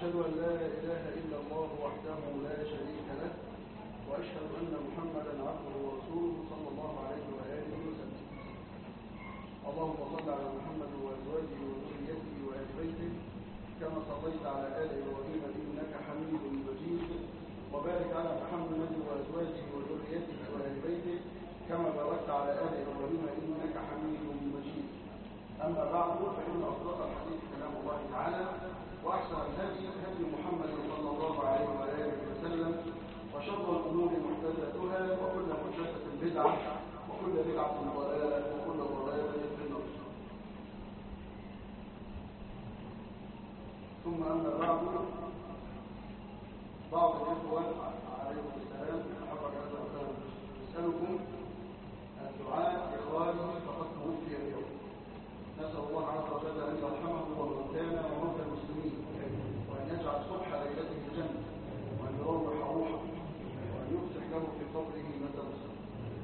وأشهد أن لا إله إلا الله وحده لا شريك له وأشهد أن محمدا عبده ورسوله صلى الله عليه وآله وسلم اللهم صل على محمد وأزواجه وذريته وآل بيته كما صليت على آل إبراهيم إنك حميد مجيد وبارك على محمد وأزواجه وذريته وآل بيته كما باركت على آل إبراهيم إنك حميد مجيد أما بعد فإن أصدق الحديث كلام الله تعالى وأحسن الهدي هدي محمد صلى الله عليه وآله وسلم وشر الأمور محدثاتها وكل محدثة بدعة وكل بدعة ضلالة وكل ضلالة في النار ثم أما بعد بعض الإخوة عليكم السلام حفظ هذا وسلم يسألكم الدعاء لإخوانه فقد توفي اليوم نسأل الله عز وجل أن يرحمه وموتانا وموتى المسلمين وأن يجعل صبح ليلته الجنة وأن يروح روحه وأن يفسح له في قبره مدى مسلم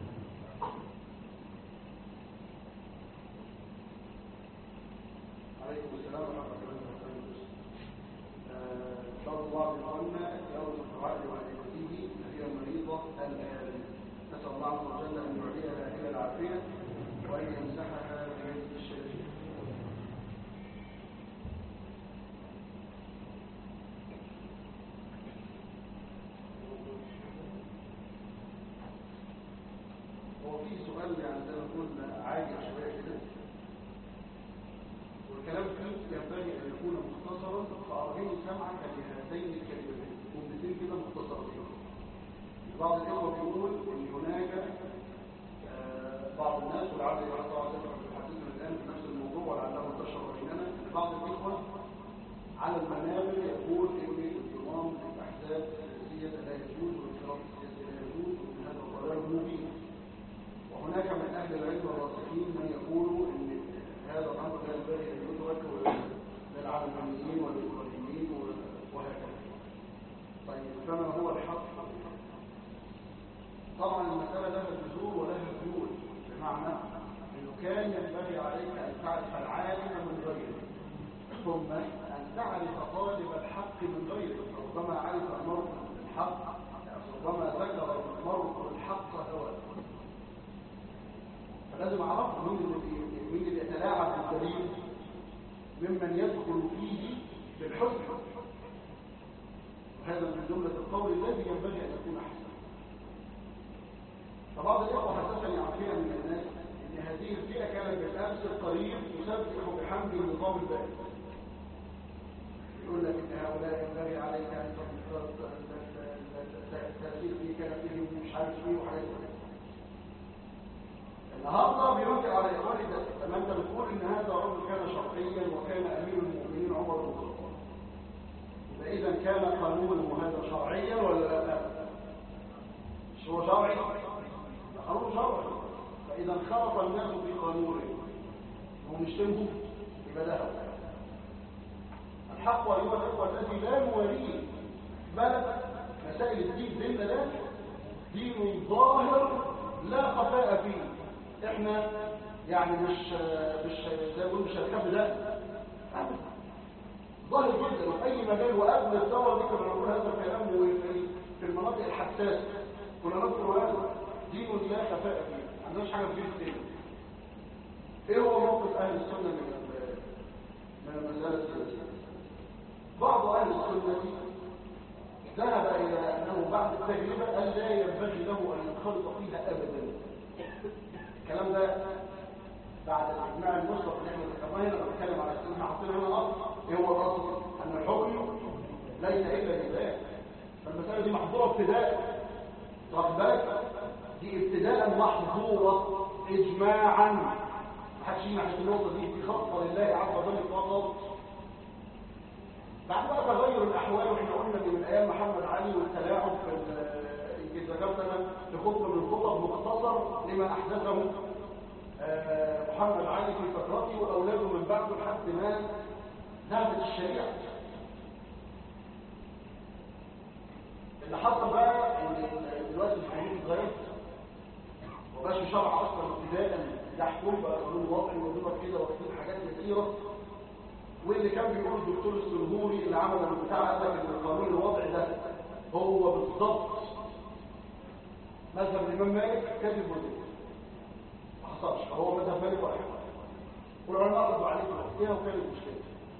عليكم السلام ورحمة الله وبركاته شرط بعض إخواننا يرجو الدعاء لوالدته وهي مريضة الآن نسأل الله عز وجل أن يعطيها إلى العافية وأن يمسحها بيده الشريف هو في سؤال يعني زي ما قلنا عادي شوية كده والكلام فيه ينبغي أن يكون مختصرا فأرجو سمعك لهاتين الكلمتين جملتين كده مختصرين بعض الإخوة بيقول إن هناك آه بعض الناس ولعل الله تعالى يحدثنا الآن في نفس الموضوع ولعله انتشر بيننا إن بعض الإخوة على المنابر يقول إن الانضمام للأحزاب السياسية لا يجوز والانفراد السياسي لا يجوز وإن هذا ضلال مبين وهناك من أهل العلم الراسخين من يقولوا إن هذا الأمر لا ينبغي أن يدرك للعلمانيين والإبراهيميين وهكذا طيب فما هو الحق طبعا المسألة لها جذور ولها ذيول بمعنى أنه كان ينبغي عليك أن تعرف العالم من غيره ثم أن تعرف طالب الحق من غيره ربما عرف المرء الحق ربما ذكر المرء الحق هواه فلازم أعرف مين اللي مين اللي يتلاعب بالدليل ممن يدخل فيه بالحسن وهذا من جملة القول الذي ينبغي أن يكون أحسن فبعض الإخوة حدثني عن من الناس أن هذه الفئة كانت بالأمس القريب تسبح بحمد النظام البائد يقول لك ان هؤلاء ينبغي عليك ان التاثير في كلامهم مش عارف ايه وحاجات النهارده بيرد على اخواني ده لما انت بتقول ان هذا رجل كان شرعيا وكان امير المؤمنين عمر بن الخطاب يبقى اذا كان قانونه هذا شرعيا ولا لا مش هو شرعي قانون شرعي فاذا انخرط الناس في قانونه هم يشتمه يبقى ده الحق ايها الاخوه الذي لا نواليه بل مسائل الدين ديننا ده دين ظاهر لا خفاء فيه احنا يعني مش مش زي ما مش هنحب ده ظاهر جدا وفي اي مجال وقبل الثوره دي كنا بنقول هذا الكلام في المناطق الحساسه كنا نذكر هذا دين لا خفاء فيه ما عندناش حاجه في الدين ايه هو موقف اهل السنه من من المساله السياسيه بعض اهل السنه ذهب الى انه بعد التجربه قال لا ينبغي له ان ينخرط فيها ابدا الكلام ده بعد الاجماع المسبق اللي احنا ذكرناه هنا بنتكلم على احنا حاطين هنا الاصل ايه هو الاصل ان الحكم ليس الا لله فالمساله دي محظوره ابتداء واخد بالك دي ابتداء محظوره اجماعا محدش يجي ناحيه النقطه دي دي خاصه لله عز وجل فقط بعد بقى تغير الاحوال واحنا قلنا ان من ايام محمد علي والتلاعب في يمكن ذكرت انا لخطبه من الخطب مختصر لما احدثه محمد علي في فترته واولاده من بعده لحد ما ذهبت الشريعه اللي حصل بقى ان دلوقتي القانون اتغير وماشي شرع اصلا ابتداء يحكم بقى قانون وضعي ودول كده واخدين حاجات كثيره واللي كان بيقول الدكتور السنهوري اللي عمل البتاع قال لك ان القانون الوضعي ده هو بالضبط مذهب الامام مالك كذب وزيد ما حصلش هو مذهب مالك واحد والعلماء ردوا عليه في وقتها وكانت مشكله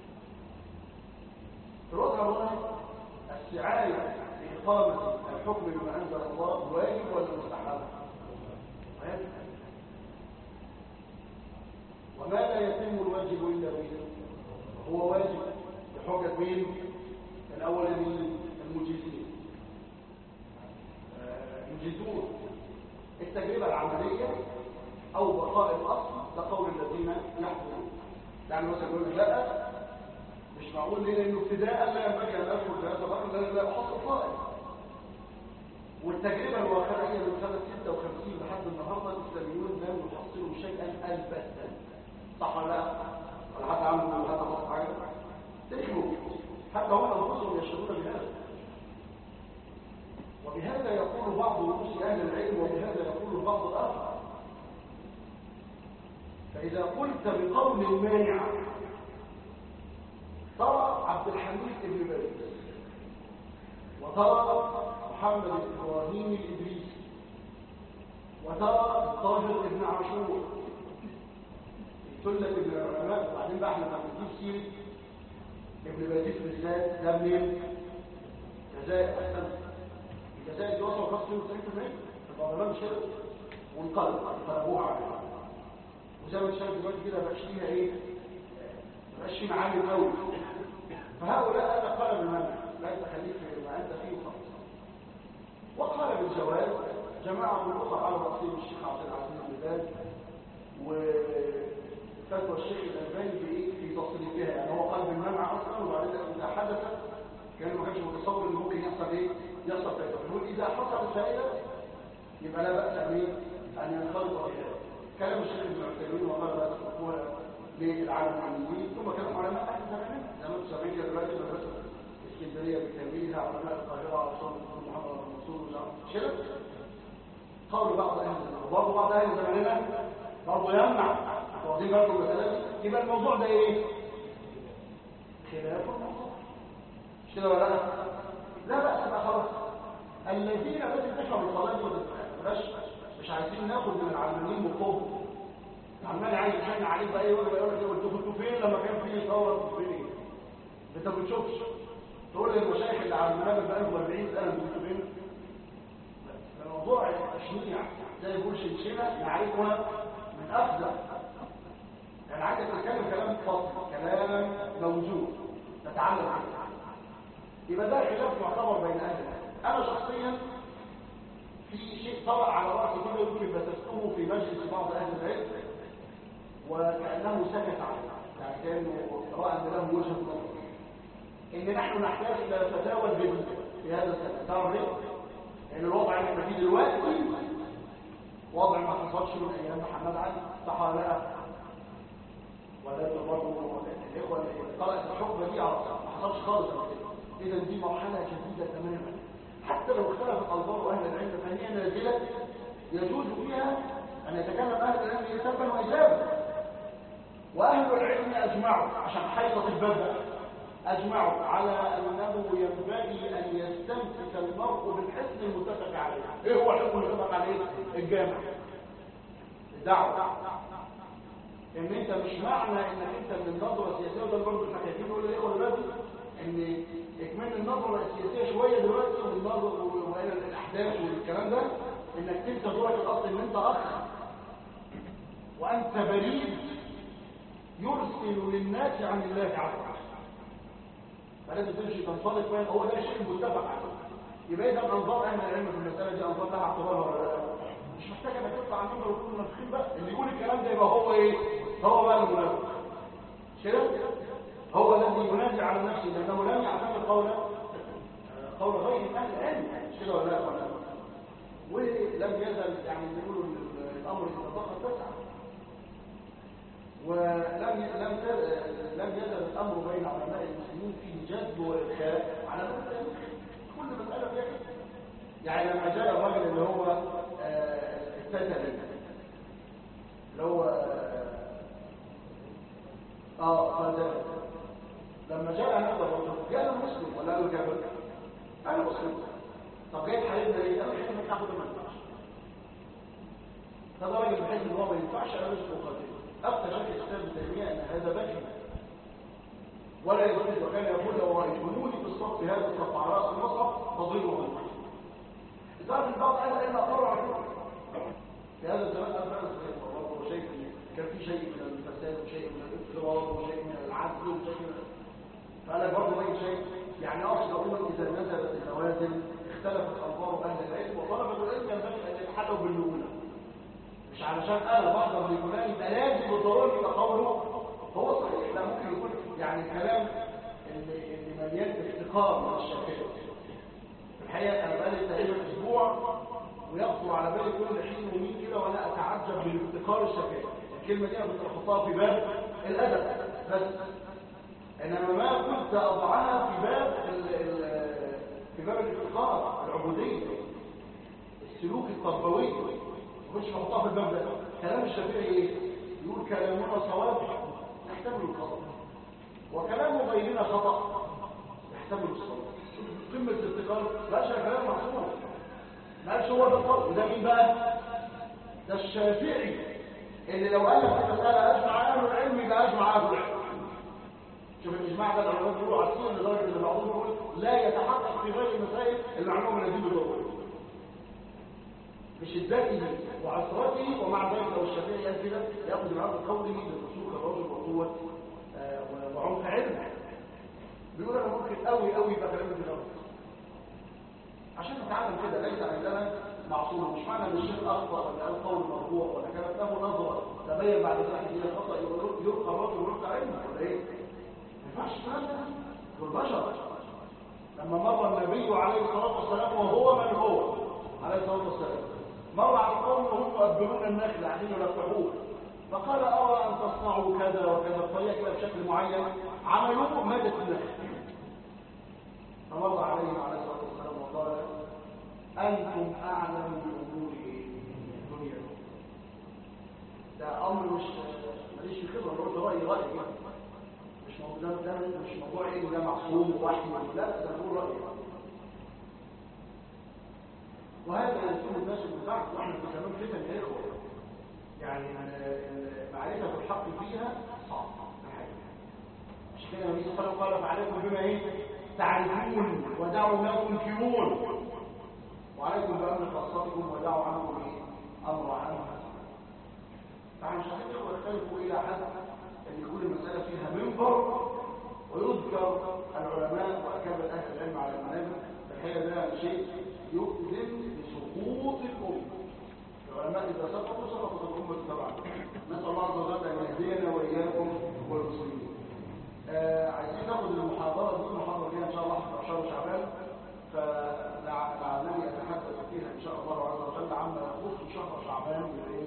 في الوضع الوضعي السعايه لإقامة الحكم بما أنزل الله واجب ولا مستحب؟ واجب وما لا يتم الواجب إلا به هو واجب بحجة مين؟ الأول المجيزين يجيزون التجربة العملية أو بقاء الأصل ده قول الذين يحكمون يعني مثلا يقول لا مش معقول ليه لانه ابتداء لا ينبغي ان ادخل في هذا الامر لان لا احصل طائف والتجربه الواقعيه من سنه 56 لحد النهارده الاسلاميون لم يحصلوا شيئا البتا صح ولا لا؟ ولا حتى عملوا حتى خاص حاجه تاريخ حتى هم انفسهم يشهدون بهذا وبهذا يقول بعض رؤوس اهل العلم وبهذا يقول البعض الاخر فاذا قلت بقول المانع ترى عبد الحميد بن باريس وترى محمد ابراهيم الادريسي وترى الطاهر بن عاشور سلة ابن العلماء وبعدين بقى احنا بنجيب سيرة ابن باريس بالذات ده منين؟ الجزائر احسن الجزائر دي وصلوا 95% البرلمان مش كده وانقلب انقلبوها عليها وزي ما انت شايف دلوقتي كده بقاش ليها ايه؟ مبقاش في معالم قوي فهؤلاء هذا قال بالمنع لا تخليك ما انت فيه خالص وقال بالجواز جماعه من اخرى على راسهم الشيخ عبد العزيز بن باز وفتوى الشيخ الالباني بايه في تصريفها يعني هو قال بالمنع اصلا وبعدين اذا حدث كان ما كانش متصور ان ممكن يحصل ايه يحصل فائده يقول اذا حصلت فائده يبقى لا باس به ان ينخرط بها كلام الشيخ ابن عثيمين وقال لا تتركوها للعالم العلمي ثم كانوا علماء اهل زمان زي ما انتم سامعين دلوقتي مدرسه اسكندريه بتلميذها علماء القاهره على صوت محمد بن منصور كده قول بعض اهل زمان وبرضه بعض اهل زماننا برضه يمنع واخدين بالكم المساله دي يبقى الموضوع ده ايه؟ خلاف الموضوع مش كده ولا لا؟ لا بأس بقى خلاص الذين بس انتشروا الصلاه والدخان مش مش عايزين ناخد من العلمانيين مقوم عمال عايز يحن عليك باي وجه يقول لك انتوا كنتوا فين لما كان في ثوره كنتوا فين ايه انت ما بتشوفش تقول للمشايخ اللي على المنابر بقالهم 40 سنه كنتوا فين الموضوع تشنيع زي يقول شنشنه نعرفها من افضل يعني عايزك تتكلم كلام فصل كلام موجود تتعلم عنه يبقى ده خلاف معتبر بين اهل انا شخصيا في شيء طرأ على رأسي كده يمكن بتذكره في مجلس بعض اهل العلم وكأنه سكت عنه يعني كأنه رأى أن له وجهة نظر إن نحن نحتاج إلى فتاوى جديدة في هذا السنة تعرف ليه؟ لأن الوضع اللي احنا فيه دلوقتي وضع ما حصلش من أيام محمد علي صح ولا لا؟ ولا انتوا برضه الإخوة اللي طلعت الحكمة دي على ما حصلش خالص قبل كده إذا دي مرحلة جديدة تماما حتى لو اختلفت أنظار أهل العلم فهي نازلة يجوز فيها أن يتكلم أهل العلم سبا وإجابة وأهل العلم أجمعوا عشان حيطة الباب أجمعوا على أنه ينبغي أن يستمسك المرء بالحسن المتفق عليه إيه هو الحكم المتفق عليه؟ الجامع الدعوة إن أنت مش معنى إنك أنت من النظرة السياسية وده برضه إحنا كاتبين نقول للإخوة دلوقتي إن إكمال النظرة السياسية شوية دلوقتي والنظر وإلى الأحداث والكلام ده إنك تنسى دورك الأصل إن أنت أخ وأنت بريد يرسل للناس عن الله عز وجل فلازم تمشي تنطلق فين هو ده شيء متفق عليه يبقى اذا انظار اهل العلم في المساله دي انظار لها اعتبار ولا لا مش محتاج انك تطلع عن منبر وتكون منافقين بقى اللي يقول الكلام ده يبقى هو ايه هو بقى المنافق كده هو الذي ينازع على نفسه لانه لم يعتمد قول قول غير اهل العلم مش كده ولا لا ولم يزل يعني يقولوا الامر اذا ضاقت تسعه ولم لم لم يزل الامر بين علماء المسلمين فيه جذب والخاء على ذلك كل مساله فيها كده يعني لما جاء الراجل اللي هو التتري اللي هو اه قال جابر انا مسلم طب جاي تحاربنا ليه انا مش انك تاخد ما ينفعش هذا راجل بحيث ان هو ما ينفعش انا مش مقاتل افتى شيخ الاسلام ابن تيميه ان هذا بكي ولا يجوز وكان يقول لو رايتموني في الصف هذا الصف على راس المصحف فضيلوا منه لدرجه البعض قال ان اقروا على في هذا الزمان انا فعلا صحيح والله شيء كان في شيء من الفساد وشيء من الاضطراب وشيء من العدل وشيء من فانا برضه باقي شيء يعني اقصد اقول اذا نزلت النوازل اختلفت انظار اهل العلم وطلبه العلم ينبغي ان يتحدوا بالنمونه مش علشان انا بحضر لفلان يبقى لازم بالضروره يبقى قوله هو صحيح لا ممكن يكون يعني الكلام اللي, اللي مليان افتقار من الشافعي في الحقيقه انا بقالي تقريبا اسبوع ويخطر على بالي كل حين ومين كده وانا اتعجب من افتقار الشافعي الكلمه دي انا كنت بحطها في باب الادب بس انما ما كنت اضعها في باب ال ال في باب الافتقار العبوديه السلوك التربوي ما كنتش بحطها في الباب ده كلام الشافعي ايه يقول كلامنا صواب يحتمل الخطا وكلام غيرنا خطا يحتمل الصواب قمه الافتقار لا شيء كلام معصوم ما قالش هو ده القول وده مين بقى ده الشافعي اللي لو قال لك المساله اجمع اهل العلم يبقى اجمع اهل العلم شوف الاجماع ده العلماء بيقولوا عارفين لدرجه ان بعضهم يقول لا يتحقق في غير المسائل المعلومه التي بالضروره بشدته وعسرته ومع ذلك لو الشافعي قال كده ياخذ معاه قوله للرسول الرجل وقوه آه وعمق علم بيقول انا ممكن قوي قوي يبقى كلامي في غلط عشان نتعلم كده ليس عندنا معصوم مش معنى ان الشيخ اخطا ولا قال قول مرفوع ولا كانت له نظره تبين بعد ذلك هي خطا يلقى الرجل ويلقى علمه ولا ايه؟ ما ينفعش الكلام ده دول بشر لما مر النبي عليه الصلاه والسلام وهو من هو عليه الصلاه والسلام مر على القوم وهم يؤبرون النخل قاعدين يلقحوه فقال ارى ان تصنعوا كذا وكذا بطريقه كده بشكل معين عملوه ماتت النخل فمر عليهم عليه الصلاه والسلام وقال انتم اعلم بامور الدنيا ده امر مش ماليش في خبره بقول ده رايي رايي مش موضوع ده, ده مش موضوع ايه ده معصوم ووحي لا ده بقول رايي وهذا يكون الناس من بعد واحنا في زمان فتن يا اخوه يعني معرفه الحق فيها صعب مش كده النبي صلى الله عليه وسلم قال فعليكم بما ايه تعرفون ودعوا ما تنكرون وعليكم بامر خاصتكم ودعوا عنكم ايه امر عنها فعن شخصيته يختلفوا الى حد ان يكون المساله فيها منبر ويذكر العلماء واكابر اهل العلم على المنابر الحقيقه ده شيء يؤذن بسقوط الامه العلماء اذا سقطوا سقطت الامه تبعا نسال الله عز وجل ان يهدينا واياكم والمسلمين آه عايزين ناخد المحاضره دي المحاضره دي ان شاء الله في شهر شعبان فلعلني اتحدث فيها ان شاء الله عز وجل عما يخص شهر شعبان من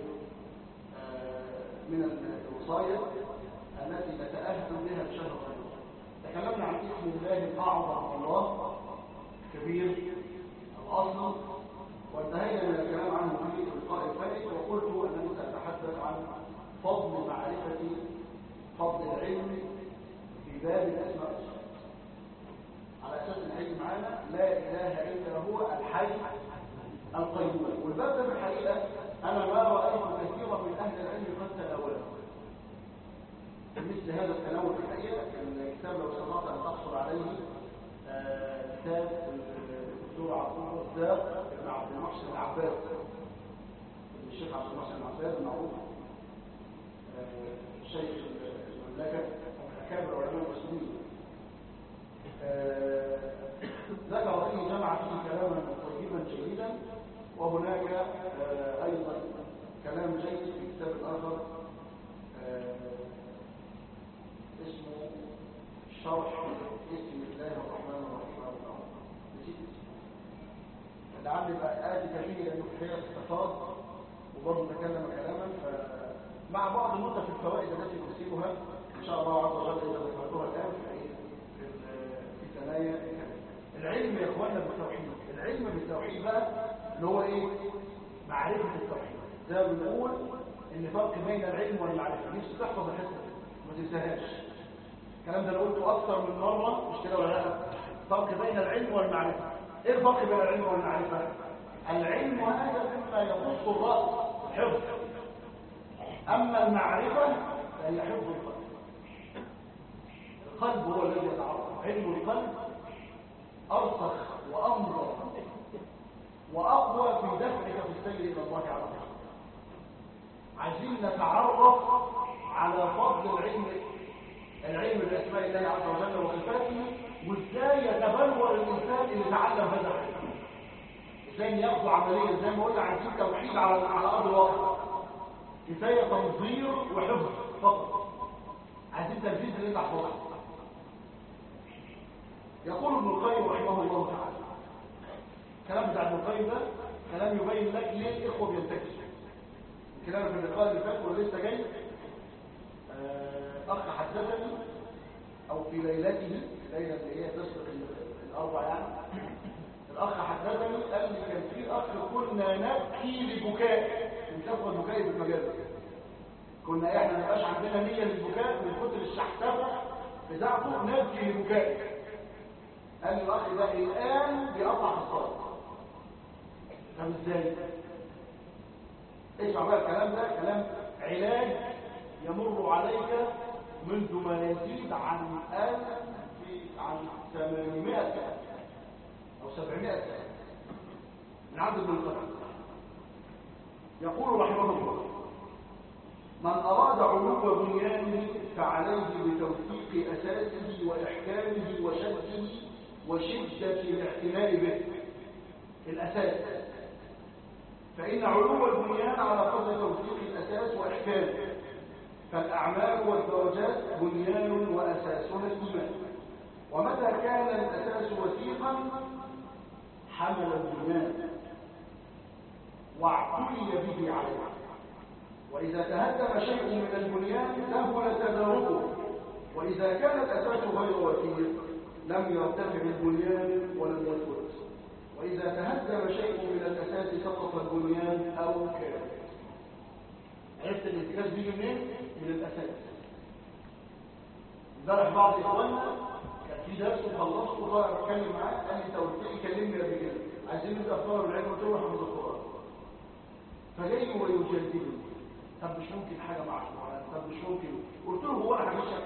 من الوصايا التي نتاهل بها لشهر رمضان تكلمنا عن اسم الله الاعظم الله كبير الاصل وانتهينا من الكلام عنه في اللقاء الفائت وقلت انني ساتحدث عن فضل معرفه فضل العلم في باب الاسماء والصفات على اساس العلم معانا لا اله الا هو الحي القيوم والباب ده في الحقيقه انا ما رايت كثيرا من اهل العلم قد تناوله مثل هذا التناول في الحقيقه الكتاب لو استطعت ان تحصل عليه آه كتاب الدكتور عبد الرزاق بن عبد المحسن العباس الشيخ عبد المحسن العباس المعروف آه شيخ المملكه اكابر علماء المسلمين آه ذكر فيه جمع فيه كلاما طيبا جيدا وهناك آه ايضا كلام جيد في كتاب اخر آه اسمه شرح اسم الله الرحمن الرحيم او الأرض نسيت لعل بقى اتي فيه لانه في استفاض وبرضه تكلم كلاما فمع بعض النقطه في الفوائد التي نسيبها ان شاء الله عز وجل اذا ذكرتها الان في في ثنايا العلم يا اخوانا بالتوحيد العلم بالتوحيد بقى اللي هو ايه معرفه التوحيد ده بنقول ان فرق بين العلم والمعرفه نفسي تحفظ الحته دي ما تنساهاش الكلام ده انا قلته اكثر من مره مش كده ولا لا فرق بين العلم والمعرفة ايه الفرق بين العلم والمعرفة العلم هذا مما يخص الرأس حفظ أما المعرفة فهي حفظ القلب القلب هو الذي يتعرف علم القلب أرسخ وأمضى وأقوى في دفعك في السير إلى الله عز وجل عايزين نتعرف على فضل العلم العلم بأسماء الله عز وجل وصفاته وازاي يتبلور الإنسان اللي تعلم هذا العلم ازاي ياخذوا عملية زي ما قلنا عايزين توحيد على على أرض الواقع كفاية تنظير وحفظ فقط عايزين تنفيذ اللي انت حفظه يقول ابن القيم رحمه الله تعالى الكلام بتاع ابن القيم ده كلام يبين لك ليه الاخوه بينتكسوا الكلام في اللقاء اللي فات ولسه جاي آه، اخ حدثني او في ليلته الليله اللي هي تسبق ال- الاربع يعني الاخ حدثني قال لي كان في اخ كنا نبكي لبكاء مش افضل بكاء في المجال ده كنا احنا ما يبقاش عندنا نيه للبكاء من كتر الشحتفه بتاعته نبكي لبكاء قال لي الاخ ده الان بيقطع في الصلاه طب ازاي اسمع بقى الكلام ده كلام علاج يمر عليك منذ ما يزيد عن ألف عن 800 سنة أو 700 سنة من عبد ابن القيم يقول رحمه الله من أراد علو بنيانه فعليه بتوثيق أساسه وإحكامه وشده وشدة الاعتناء به الأساس فإن علو البنيان على قدر توثيق الأساس وإحكامه فالأعمال والدرجات بنيان وأساسها الإيمان ومتى كان الأساس وثيقا حمل البنيان واعتني به عليه وإذا تهدم شيء من البنيان سهل تداركه وإذا كان الأساس غير وثيق لم يرتفع البنيان ولم يثبت وإذا تهدم شيء من الأساس سقط البنيان أو كان عرفت الانتكاس بيجي منين؟ من الأساس امبارح بعض إخواننا كان في درس وخلصت وطالع بتكلم معاه قال لي انت قلت لي كلمني قبل كده عايزين نبدا افكار العلم قلت له حفظ القران فجاي ويجادلني طب مش ممكن حاجه مع القران طب مش ممكن قلت له هو انا هجيش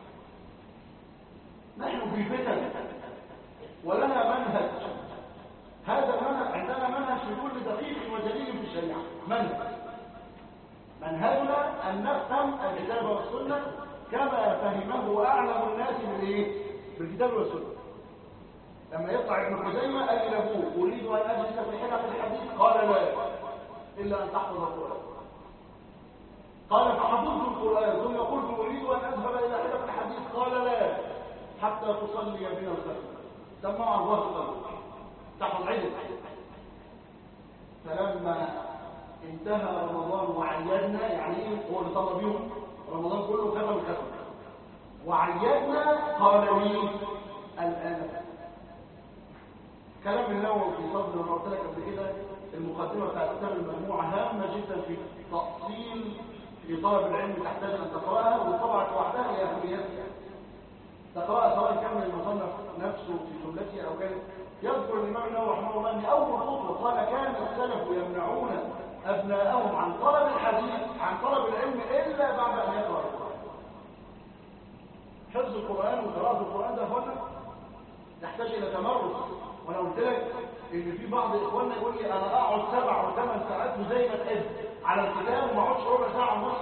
نحن في فتن ولنا منهج هذا المنهج عندنا منهج في كل دقيق ودليل في الشريعه منهج منهجنا ان نفهم الكتاب والسنه كما فهمه اعلم الناس بالايه بالكتاب والسنه لما يطلع ابن خزيمه قال لابوه اريد ان اجلس في حلقه الحديث قال لا الا ان تحفظ القران قال فحفظت القران ثم قلت اريد ان اذهب الى حلقه الحديث قال لا حتى تصلي بنا الخلف سمع الله قلبه تحفظ علم فلما انتهى رمضان وعيدنا يعني ايه هو اللي صلى بيهم رمضان كله ختم الختم وعيدنا قال لي الان كلام النووي في صدر ما قلت لك قبل كده المقدمه بتاعت كتاب المجموعه هامه جدا في تاصيل في طلب العلم تحتاج ان تقراها والطبعه لوحدها هي اهميتها تقراها سواء كان من المصنف نفسه في جملته او كان يذكر الامام النووي رحمه الله ان اول خطوه قال كان السلف يمنعون ابناءهم عن طلب الحديث عن طلب العلم الا بعد ان يقرا القران حفظ القران وقراءه القران ده فن يحتاج الى تمرس وانا قلت لك ان في بعض اخواننا يقول لي انا اقعد سبع وثمان ساعات زي ما تحب على الكتاب وما اقعدش ربع ساعه ونص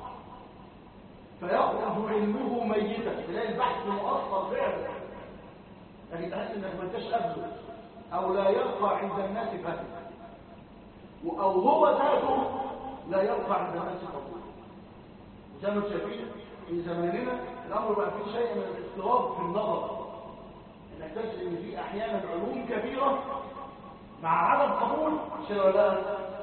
فيخرج علمه ميتا تلاقي البحث مؤثر فعلا يعني تحس انك ما انتش قبله او لا يبقى عند الناس فهم او هو ذاته لا يبقى عند الناس فهم زي ما شايفين في زماننا الامر بقى فيه شيء من الاضطراب في النظر انك تجد ان في احيانا علوم كبيره مع عدم قبول شيء ولا لا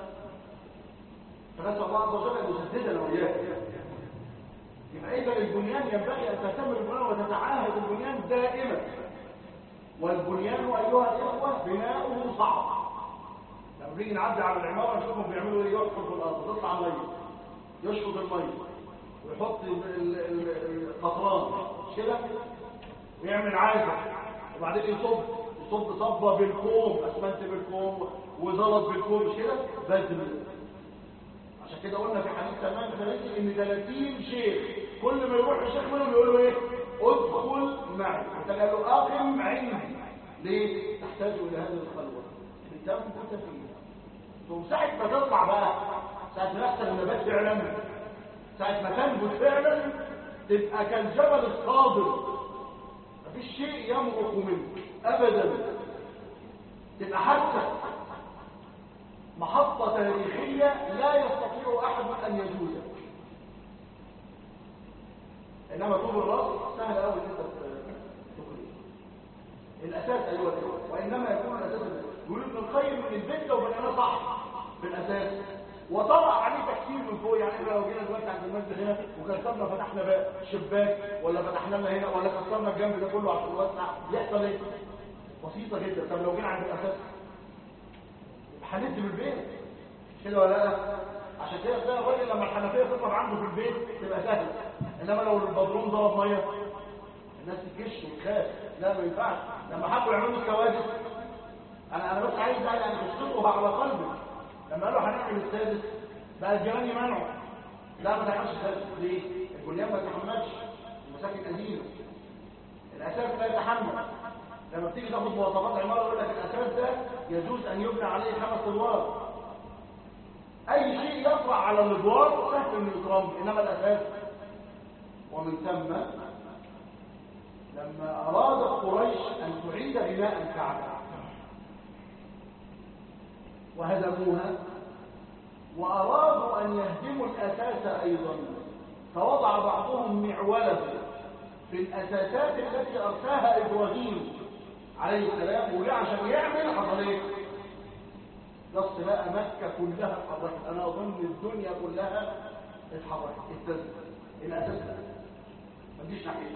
فنسال الله عز وجل ان يسددنا واياك يبقى اذا البنيان ينبغي ان تهتم بالبنيان وتتعاهد البنيان دائما والبنيان ايها الاخوه بناؤه صعب لما نيجي نعدي على العماره نشوفهم بيعملوا ايه يحفر في الارض تطلع ميه يشفط الميه ويحط القطران كده ويعمل عازه وبعدين يصب يصب صبه بالكوم اسمنت بالكوم وزلط بالكوم مش كده بذل عشان كده قلنا في حديث سلمان الفارسي ان 30 شيخ كل ما يروح لشيخ منهم يقول له ايه ادخل معي انت قال له اقم عندي ليه تحتاج الى هذه الخلوه لتنبت فيها ثم ساعه ما تطلع بقى ساعه ما يحصل النبات فعلا ساعه ما تنبت فعلا تبقى كالجبل الصادر مفيش شيء يمرق منك ابدا تبقى حتى محطة تاريخية لا يستطيع أحد أن يجوزك إنما طول الرأس سهل أوي أن تخرج الأساس أيها الإخوة وإنما يكون الأساس يقول ابن القيم من البيت لو بنيناه صح في الأساس وطلع عليه تكتير من فوق يعني احنا لو جينا دلوقتي عند المسجد هنا وكسرنا فتحنا بقى شباك ولا فتحنا لنا هنا ولا كسرنا الجنب ده كله عشان نوسع يحصل ايه؟ بسيطة جدا طب لو جينا عند الأساس هندي بالبيت كده ولا لا عشان كده تلاقي الراجل لما الحنفيه تطلب عنده في البيت تبقى سهله انما لو البدروم ضرب ميه الناس تكش وتخاف لا ما ينفعش لما حبوا يعملوا الكوادس انا انا بس عايز يعني تسقطها على قلبك لما قالوا هنعمل السادس بقى الجيران يمنعوا لا ما تعملش السادس ليه؟ البنيان ما يتحملش المساكن قديمه الاساس لا يتحمل لما بتيجي تاخد مواصفات عماره يقول لك الاساس ده يجوز ان يبنى عليه خمس ادوار اي شيء يطرح على الادوار سهل انه يترمم انما الاساس ومن ثم لما ارادت قريش ان تعيد بناء الكعبه وهدموها وارادوا ان يهدموا الاساس ايضا فوضع بعضهم معوله في الاساسات التي ارساها ابراهيم عليه السلام وجاء عشان يعمل حصل ايه نص بقى مكة كلها اتحركت انا اظن الدنيا كلها اتحركت اتزت الاساس ده ما تجيش ناحيه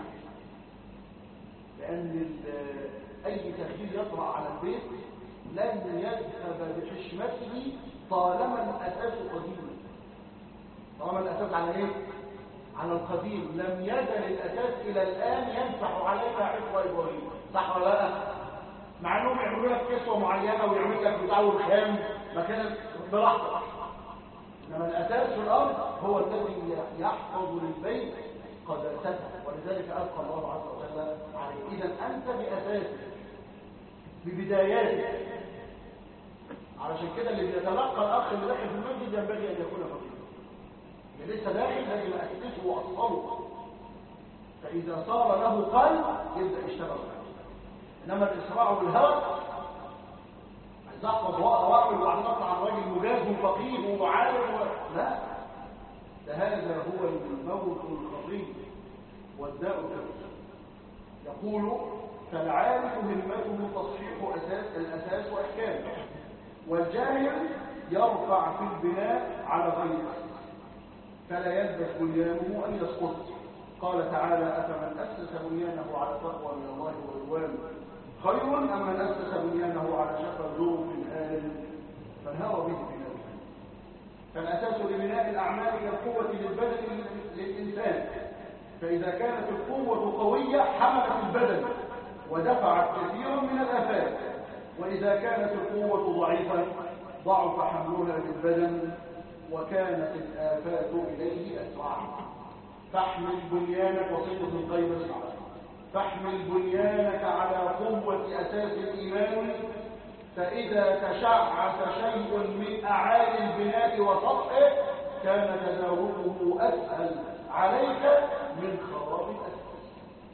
لان اي تغيير يطرأ على البيت لن يذهب بحشمته طالما الاساس قديم طالما الاساس على ايه على القديم لم يزل الاساس الى الان ينفع عليها عقب ابراهيم صح ولا لا مع انهم يعملوا لك كسوه معينه ويعمل لك بتاع الخام مكان براحتك انما الاساس في الارض هو الذي يحفظ للبيت قداسته ولذلك ابقى الله عز وجل عليه اذا انت باساسك ببداياتك علشان كده اللي بيتلقى الاخ اللي داخل في المسجد ينبغي ان يكون فقيرا اللي لسه داخل لازم اسسه واصله فاذا صار له قلب يبدا يشتغل انما الاسراع بالهوى عايز احفظ واعمل وبعدين اطلع عن راجل مجاز وفقيه وعالم و... لا ده هذا هو الموت الخطير والداء الكبير يقول فالعارف همته تصحيح اساس الاساس واحكامه والجاهل يرفع في البناء على غيره فلا يلبس بنيانه ان يسقط قال تعالى افمن اسس بنيانه على تقوى من الله ورضوان خير ام من اسس بنيانه على شفا ظروف هال فانهار به بناء فالاساس لبناء الاعمال كالقوه للبدن للانسان فاذا كانت القوه قويه حملت البدن ودفعت كثيرا من الافات واذا كانت القوه ضعيفه ضعف حملها للبدن وكانت الآفات إليه أسرع فاحمل بنيانك وصية القيم اسمع فاحمل بنيانك على قوة أساس الإيمان فإذا تشعث شيء من أعالي البناء وسطحه كان تداوله أسهل عليك من خراب الأساس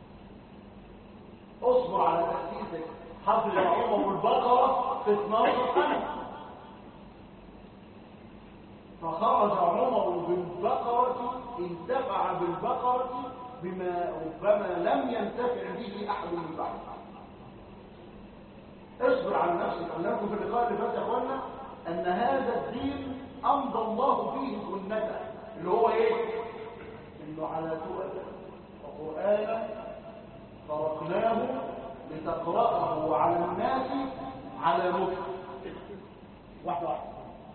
اصبر على تأسيسك حفظ عمر البقرة في 12 سنة فخرج عمر بالبقرة انتفع بالبقرة بما ربما لم ينتفع به أحد من بعد اصبر على نفسك قلناكم في اللقاء اللي فات يا اخوانا ان هذا الدين امضى الله فيه سنته اللي هو ايه انه على سؤال وقرانا فرقناه لتقراه على الناس على مكر واحده واحده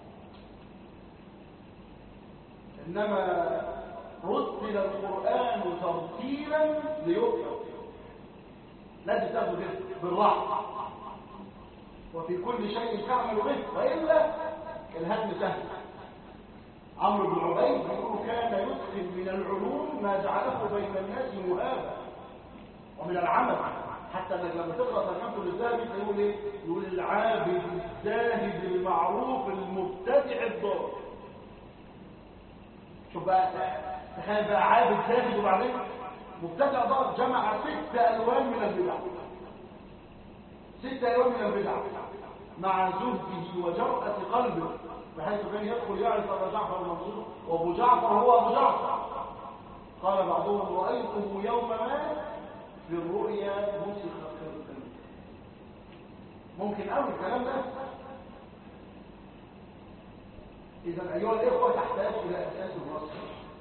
إنما رتل القرآن ترتيلا ليكتب لازم تاخده كده بالراحه وفي كل شيء تعمل به والا الهدم سهل عمرو بن عبيد يقول كان يدخل من العلوم ما جعله بين الناس مهابا ومن العمل حتى انك لما تقرا ترجمته للذهبي يقول ايه يقول العابد الزاهد المعروف المبتدع الضار شوف بقى تخيل بقى عابد زاهد وبعدين مبتدع ضار جمع ست الوان من البدع ست الوان من البدع مع زهده وجرأة قلبه بحيث كان يدخل يعرف ابا جعفر المنصور وابو جعفر هو ابو جعفر قال بعضهم رايته يوم ما في الرؤيا مسخ خلقا ممكن قوي الكلام ده اذا ايها الاخوه تحتاج الى اساس الرصد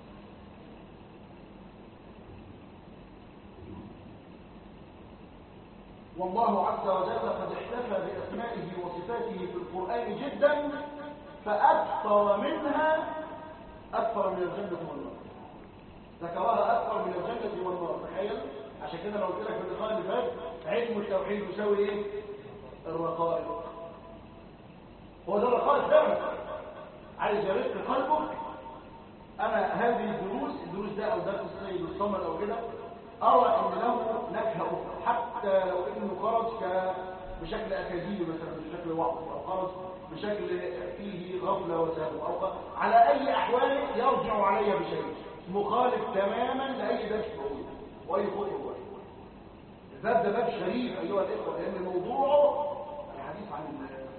والله عز وجل قد احتفى باسمائه وصفاته في القران جدا فاكثر منها اكثر من الجنه والنار ذكرها اكثر من الجنه والنار تخيل عشان كده لو قلت لك في اللقاء اللي فات علم التوحيد يساوي ايه الرقائق هو ده الرقائق فعلا عايز يرق قلبك انا هذه الدروس الدروس ده او درس السيد الصمد او كده ارى ان له نكهه اخرى حتى لو انه خرج ك بشكل اكاديمي مثلا بشكل وعظ او خرج بشكل فيه غفله وسهو او على اي احوال يرجع علي بشيء مخالف تماما لاي درس موجود واي خطوه الباب ده باب شريف ايها الاخوه لان موضوعه الحديث عن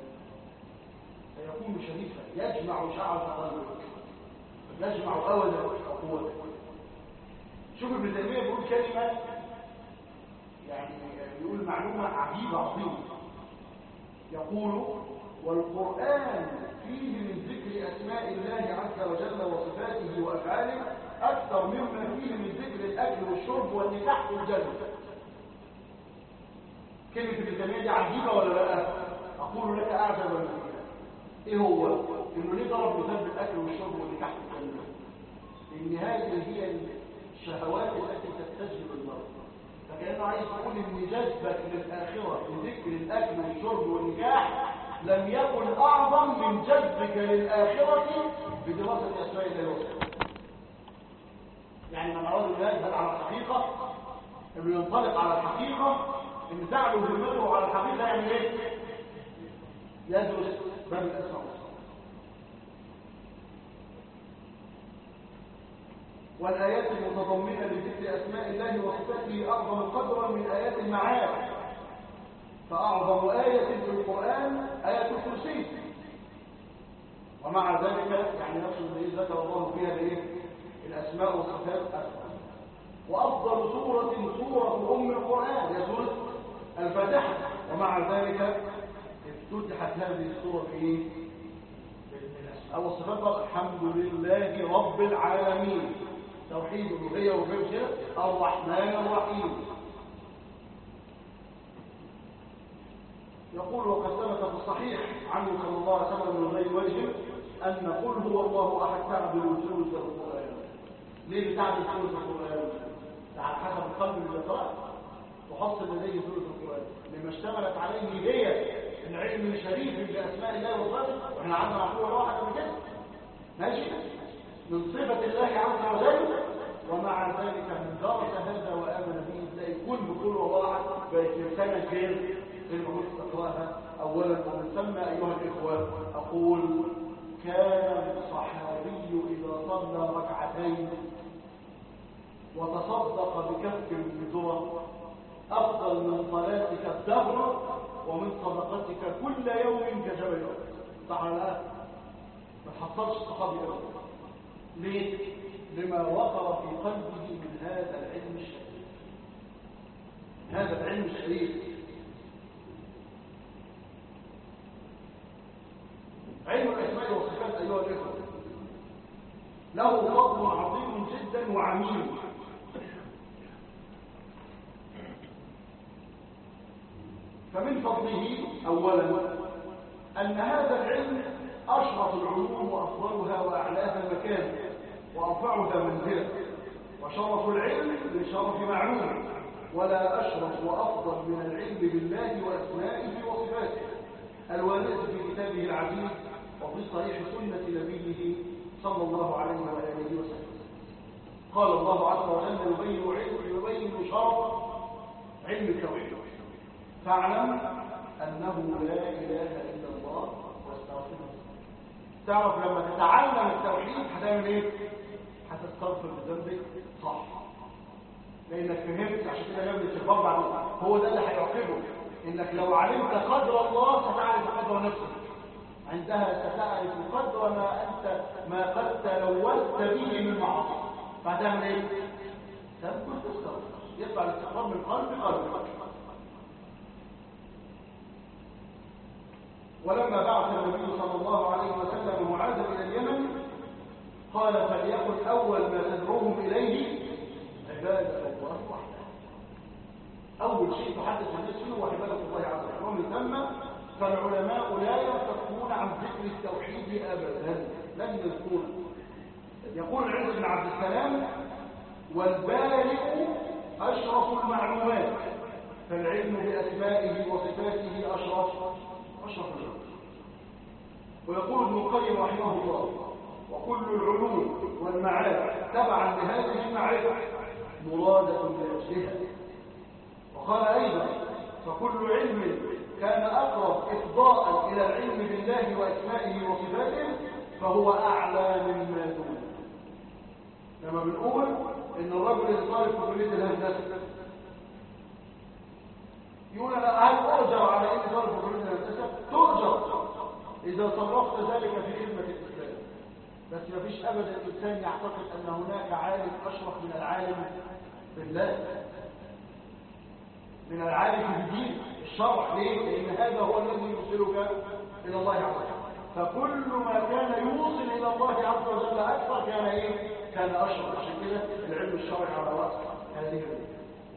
سيكون شريفا يجمع شعر قلبك يجمع اولا قوتك شوف ابن تيميه بيقول كلمه يعني بيقول معلومه عجيبه عظيمه يقول والقران فيه من ذكر اسماء الله عز وجل وصفاته وافعاله اكثر مما فيه من ذكر الاكل والشرب والنكاح والجنه كلمة ابن تيمية دي عجيبة ولا لا؟ أقول لك أعجب من إيه هو؟ إنه ليه ضرب مثال بالأكل والشرب والنكاح والجنة؟ إن هذه هي الشهوات التي تستجلب المرء فكأنه عايز يقول إن جذبك للآخرة بذكر الأكل والشرب والنكاح لم يكن أعظم من جذبك للآخرة بدراسة أسماء الله وصفاته. يعني من أراد أن يذهب على الحقيقة إنه ينطلق على الحقيقة ان تعلو همته على الحقيقه يعمل ايه يدرس باب الاسماء والايات المتضمنه لذكر اسماء الله وصفاته اعظم قدرا من ايات المعاد فاعظم ايه في القران ايه الكرسي ومع ذلك يعني نفس الذي ذكر الله فيها الايه الاسماء والصفات اكثر وافضل سوره سوره ام القران هي سوره الفاتحة ومع ذلك افتتحت هذه السورة في ايه؟ أو الصفات الحمد لله رب العالمين توحيد الألوهية وغير الرحمن الرحيم يقول وقد ثبت في الصحيح عنه صلى الله عليه وسلم من غير وجه أن قل هو الله أحد تعدل ثلث القرآن ليه بتعدل ثلث القرآن؟ على حسب القلب اللي يقرأ وحصل لديه ثلث القرآن لما اشتملت عليه هي العلم الشريف بأسماء الله وصفاته واحنا عندنا معقولة واحدة من كده ماشي من صفة الله عز وجل ومع ذلك من درس هذا وآمن به ازاي كل بكل وضاعت بقت لسانة غير زي ما قلت تقراها أولا ومن ثم أيها الإخوة أقول كان الصحابي إذا صلى ركعتين وتصدق بكف من ذره أفضل من صلاتك الدهر ومن صدقتك كل يوم كجبل صح ولا لا؟ ما تحصلش الصحابي أبدا ليه؟ لما وقر في قلبه من هذا العلم الشريف هذا العلم الشريف علم الأسماء والصفات أيها الإخوة له فضل عظيم جدا وعميم فمن فضله أولا أن هذا العلم أشرف العلوم وأفضلها وأعلاها مكانا وأرفعها منزلة وشرف العلم من شرف معلوم ولا أشرف وأفضل من العلم بالله وأسمائه وصفاته الوارث في كتابه العزيز وفي صحيح سنة نبيه صلى الله عليه وآله وسلم قال الله عز وجل يبين علم يبين شرف علم التوحيد فاعلم أنه لا إله إلا الله واستغفره تعرف لما تتعلم التوحيد هتعمل ايه هتستغفر بذنبك صح لانك فهمت عشان كده جاب الاستغفار بعد هو ده اللي هيعقبه انك لو علمت قدر الله ستعرف قدر نفسك عندها ستعرف قدر ما انت ما قد تلوثت به من معاصي فهتعمل ايه تذكر تستغفر يطلع الاستغفار من قلب قلبك ولما بعث النبي صلى الله عليه وسلم معاذ الى اليمن قال فليكن اول ما تدعوهم اليه عباده الله وحده اول شيء تحدث الناس فيه هو عباده الله عز وجل ومن ثم فالعلماء لا ينفكون عن ذكر التوحيد ابدا لن يذكرونه يقول العز بن عبد السلام والبارئ اشرف المعلومات فالعلم باسمائه وصفاته اشرف اشرف العلوم ويقول ابن القيم رحمه الله وكل العلوم والمعارف تبعا لهذه المعرفه مرادة لأجلها وقال أيضا فكل علم كان أقرب إفضاء إلى العلم بالله وأسمائه وصفاته فهو أعلى مما دونه لما بنقول إن الرجل الطالب في كلية الهندسة يقول أنا هل أرجع على إن طالب في كلية الهندسة؟ ترجع إذا صرفت ذلك في خدمة الإسلام بس ما فيش أبدا الإنسان يعتقد أن هناك عالم أشرف من العالم بالله من العالم في الدين الشرع ليه؟ لأن هذا هو الذي يوصلك إلى الله عز وجل فكل ما كان يوصل إلى الله عز وجل أكثر كان إيه؟ كان أشرف عشان كده العلم الشرعي على رأس هذه الأمور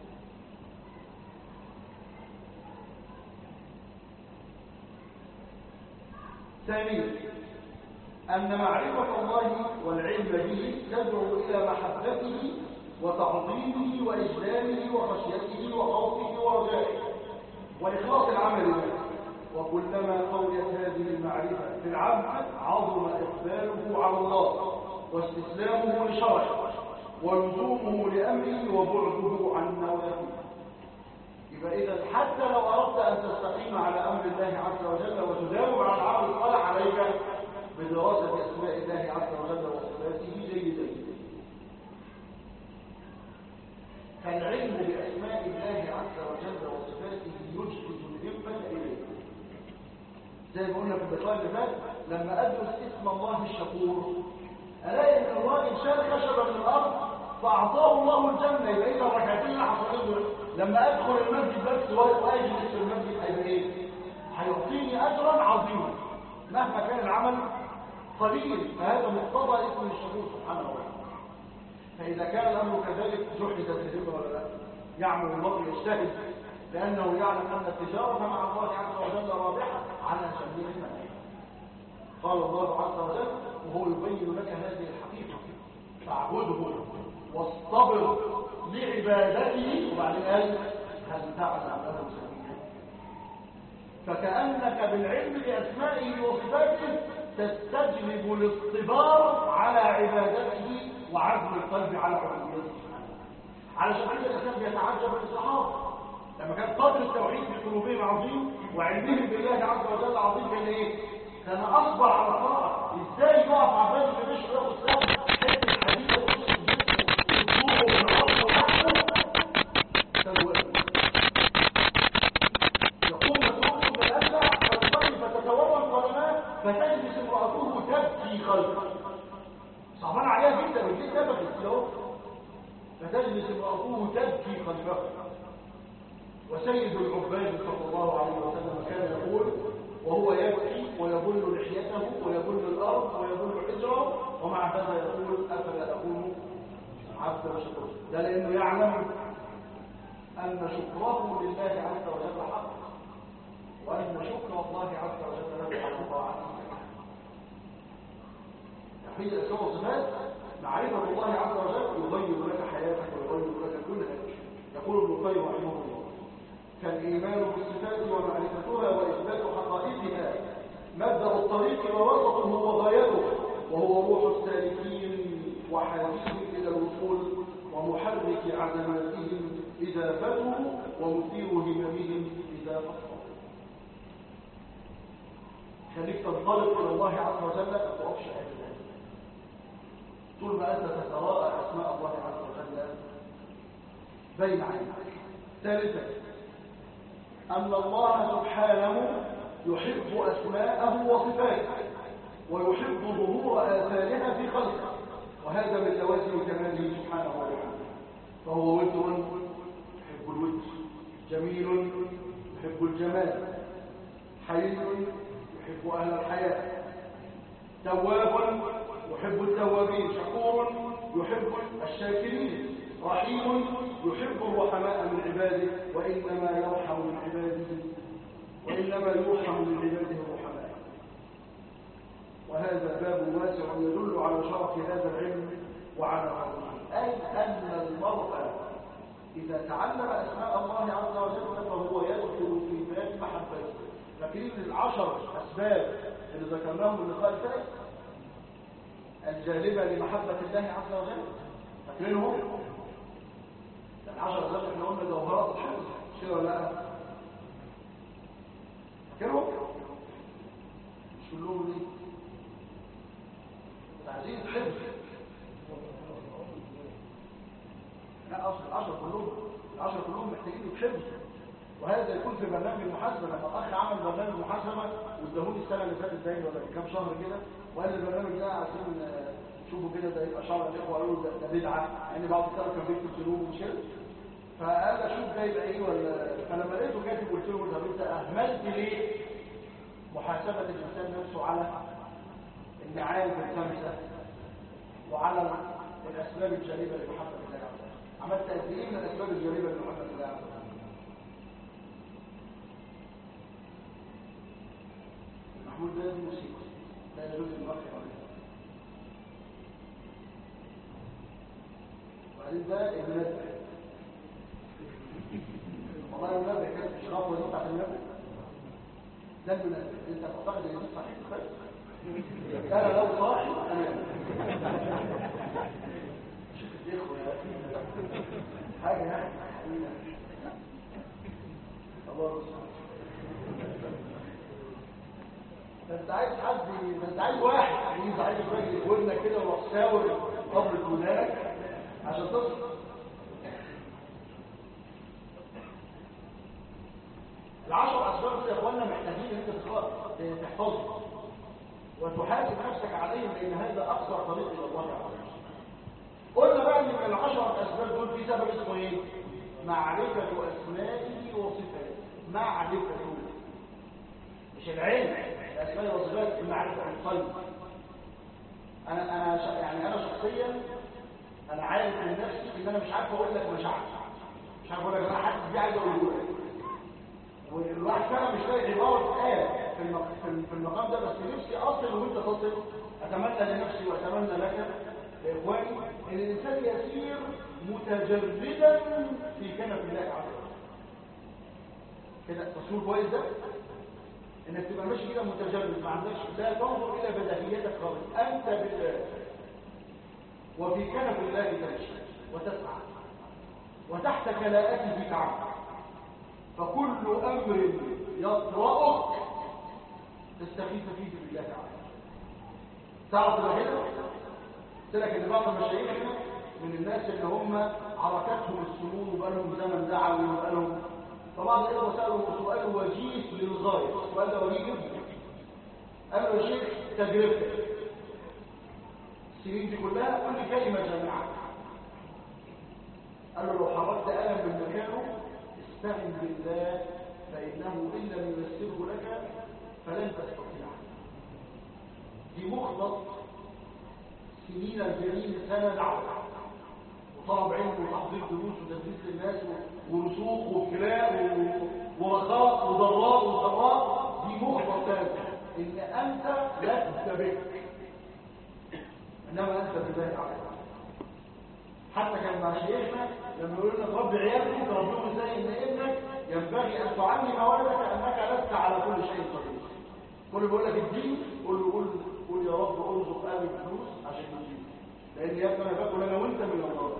ثانيا أن معرفة الله والعلم به تدعو إلى محبته وتعظيمه وإجلاله وخشيته وخوفه ورجائه وإخلاص العمل له وكلما قويت هذه المعرفة في العبد عظم إقباله على الله واستسلامه لشرعه ولزومه لأمره وبعده عن نواهيه يبقى إذا حتى لو أردت أن تستقيم على أمر الله عز وجل وتداوم على العمل الصالح عليك بدراسة أسماء الله عز وجل وصفاته جيدا فالعلم بأسماء الله عز وجل وصفاته يجهد الهمة إليه زي ما قلنا في اللقاء اللي فات لما أدرس اسم الله الشكور ألاقي إن الراجل شال خشبة من الأرض فأعطاه الله الجنة يبقى إذا ركعتين حصلين لما أدخل المسجد بس وأجلس في المسجد هيبقى إيه؟ هيعطيني أجرا عظيما مهما كان العمل قليل فهذا مقتضى اسم الشكور سبحانه وتعالى فإذا كان الأمر كذلك جحدت الهمة ولا لا يعمل المرء يجتهد لأنه يعلم أن التجارة مع الله عز وجل رابحة على سبيل المنع قال الله عز وجل وهو يبين لك هذه الحقيقة فاعبده واصطبر لعبادته وبعدين قال هل تعلم له سبيلا فكأنك بالعلم بأسمائه وصفاته تستجلب الاصطبار على عبادته وعزم القلب على عبوديته علشان كده الانسان بيتعجب الصحابه لما كان قدر التوحيد في قلوبهم عظيم وعلمهم بالله عز وجل عظيم كان ايه كان اصبر على الطاعه ازاي يقف على باب الجيش وياخد سهم حته حديده يقوم مسروق بالاسرع فتصلي فتتورم قدماه فتجلس امراته تبكي خلفه صعبان عليها جدا ودي تبكي له فتجلس امراته تبكي خلفه وسيد العباد صلى الله عليه وسلم كان يقول وهو يبكي ويبل لحيته ويبل الارض ويبل حجره ومع هذا يقول افلا اكون عبدا شكورا ده لانه يعلم ان شكره لله عز وجل حق وان شكر الله عز وجل له على طاعته تحويل الاسماء والصفات معرفه الله عز وجل يغير لك حياتك ويغير لك كل شيء يقول ابن القيم رحمه الله فالإيمان بالصفات ومعرفتها وإثبات حقائقها مبدأ الطريق ووسطه وغايته وهو روح السالكين وحاجيهم إلى الوصول ومحرك عزماتهم إذا فتوا ومثير هممهم إذا أخطأوا خليك تنطلق إلى الله عز وجل ما تقفش أبدا طول ما أنت تتراءى أسماء الله عز وجل بين عينك ثالثا أن الله سبحانه يحب أسماءه وصفاته ويحب ظهور آثارها في خلقه وهذا من لوازم كماله سبحانه وتعالى فهو ودر يحب الود جميل يحب الجمال حي يحب أهل الحياة تواب يحب التوابين شكور يحب الشاكرين رحيم يحب الرحماء من عباده وإنما يرحم من عباده وإنما يرحم من عباده الرحماء وهذا باب واسع يدل على شرف هذا العلم وعلى فضله أي أن المرء إذا تعلم أسماء الله عز وجل فهو يدخل في باب محبته فاكرين العشر أسباب اللي ذكرناهم في اللقاء الفائت الجالبة لمحبة الله عز وجل فاكرينهم العشر أسباب احنا قلنا جوهرات الحفظ مش كده ولا لا فاكرهم مش كلهم ليه تعزيز الحفظ لا اصل العشر كلهم العشر كلهم محتاجين الحفظ وهذا يكون في برنامج المحاسبه لما الاخ عمل برنامج محاسبه واداهوني السنه اللي فاتت باين ولا كام شهر كده وقال لي البرنامج ده عايزين شوفوا كده ده يبقى شرع الاخوه قالوا ده, ده بدعه يعني بعض الطلبه كان بيكتب سلوك ومش كده فقال اشوف ده يبقى ايه ولا فلما لقيته كاتب قلت له طب انت اهملت ليه محاسبه الانسان نفسه على المعارف الخمسه وعلى الاسباب الجليبه لمحبه الله عز وجل عملت قد ايه من الاسباب الجليبه لمحبه الله عز وجل محمود ده موسيقى لا يجوز المرء عليه وبعدين ده المنبه والله المنبه كانت اشراف ولا بتاعت المنبه ده المنبه انت تعتقد ان دي صحيح بس انا لو صاحي انا شوف الاخوه يا اخي حاجه يعني الله انت عايز حد انت عايز واحد يجيب عايز راجل يقولنا كده وروح ساور قبر ودانك عشان تصل العشر اسباب يا اخوانا محتاجين ان انت تحفظهم وتحاسب نفسك عليهم لان هذا اقصر طريق الى الله عز وجل قلنا بقى ان من العشر اسباب دول في سبب اسمه ايه معرفه اسمائه وصفاته معرفته مش العلم الاسماء والصفات المعرفه القلب انا انا ش... يعني انا شخصيا انا عارف من نفسي ان انا مش عارف اقول لك مشاعر مش عارف اقول لك انا حاسس دي عايز اقوله لك والواحد فعلا مش لاقي عباره تتقال في المق... في المقام ده بس نفسي اصل وانت تصل اتمنى لنفسي واتمنى لك لاخواني ان الانسان يسير متجردا في كنف الله عز وجل كده تصوير كويس ده انك تبقى ماشي كده متجرد ما عندكش لا تنظر الى بديهياتك خالص انت بالله وفي كنف الله تمشي وتسعى وتحت كلاءته تعمل فكل امر يطرأك تستغيث فيه بالله تعالى تعرف الوحيدة قلت لك ان بعض مشايخنا من الناس اللي هم عركتهم السنون وبقالهم زمن دعوي وبقالهم طبعا الاخوه سالوا سؤال وجيه للغايه السؤال ده وجيه جدا قال له يا شيخ تجربتك السنين دي كلها كل كلمه جامعه قال له لو حركت قلم من مكانه استعن بالله فانه ان لم ييسره لك فلن تستطيع دي مخلط سنين 40 سنه دعوه وطلب علم وتحضير دروس وتدريس للناس ورسوخ وابتلاء ورخاء وضراء وسراء دي مخبر ثالث ان انت لست بك انما انت بالله تعالى حتى كان مع شيخنا لما يقول لك ربي عيالك تربيهم ازاي ان ابنك ينبغي ان تعلم ولدك انك لست على كل شيء قدير كل بيقول لك الدين قول له قول قول يا رب ارزق اهلي فلوس عشان الدين لان يا ابني انا باكل انا وانت من الله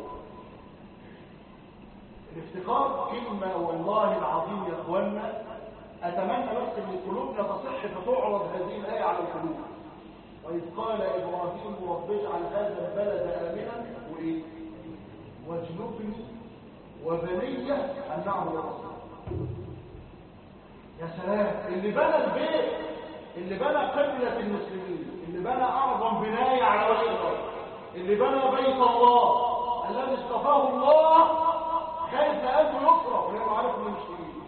الافتقار كلمه والله العظيم يا اخوانا اتمنى بس ان قلوبنا تصح فتعرض هذه الايه على القلوب وإذ قال إبراهيم رب اجعل هذا البلد آمنا وإيه؟ واجنبني وبني أن نعبد الله يا سلام اللي بنى البيت اللي بنى قبلة المسلمين اللي بنى أعظم بناية على وجه الأرض اللي بنى بيت الله الذي اصطفاه الله خايف أنه يصرف لأنه عارف إنه مش كبير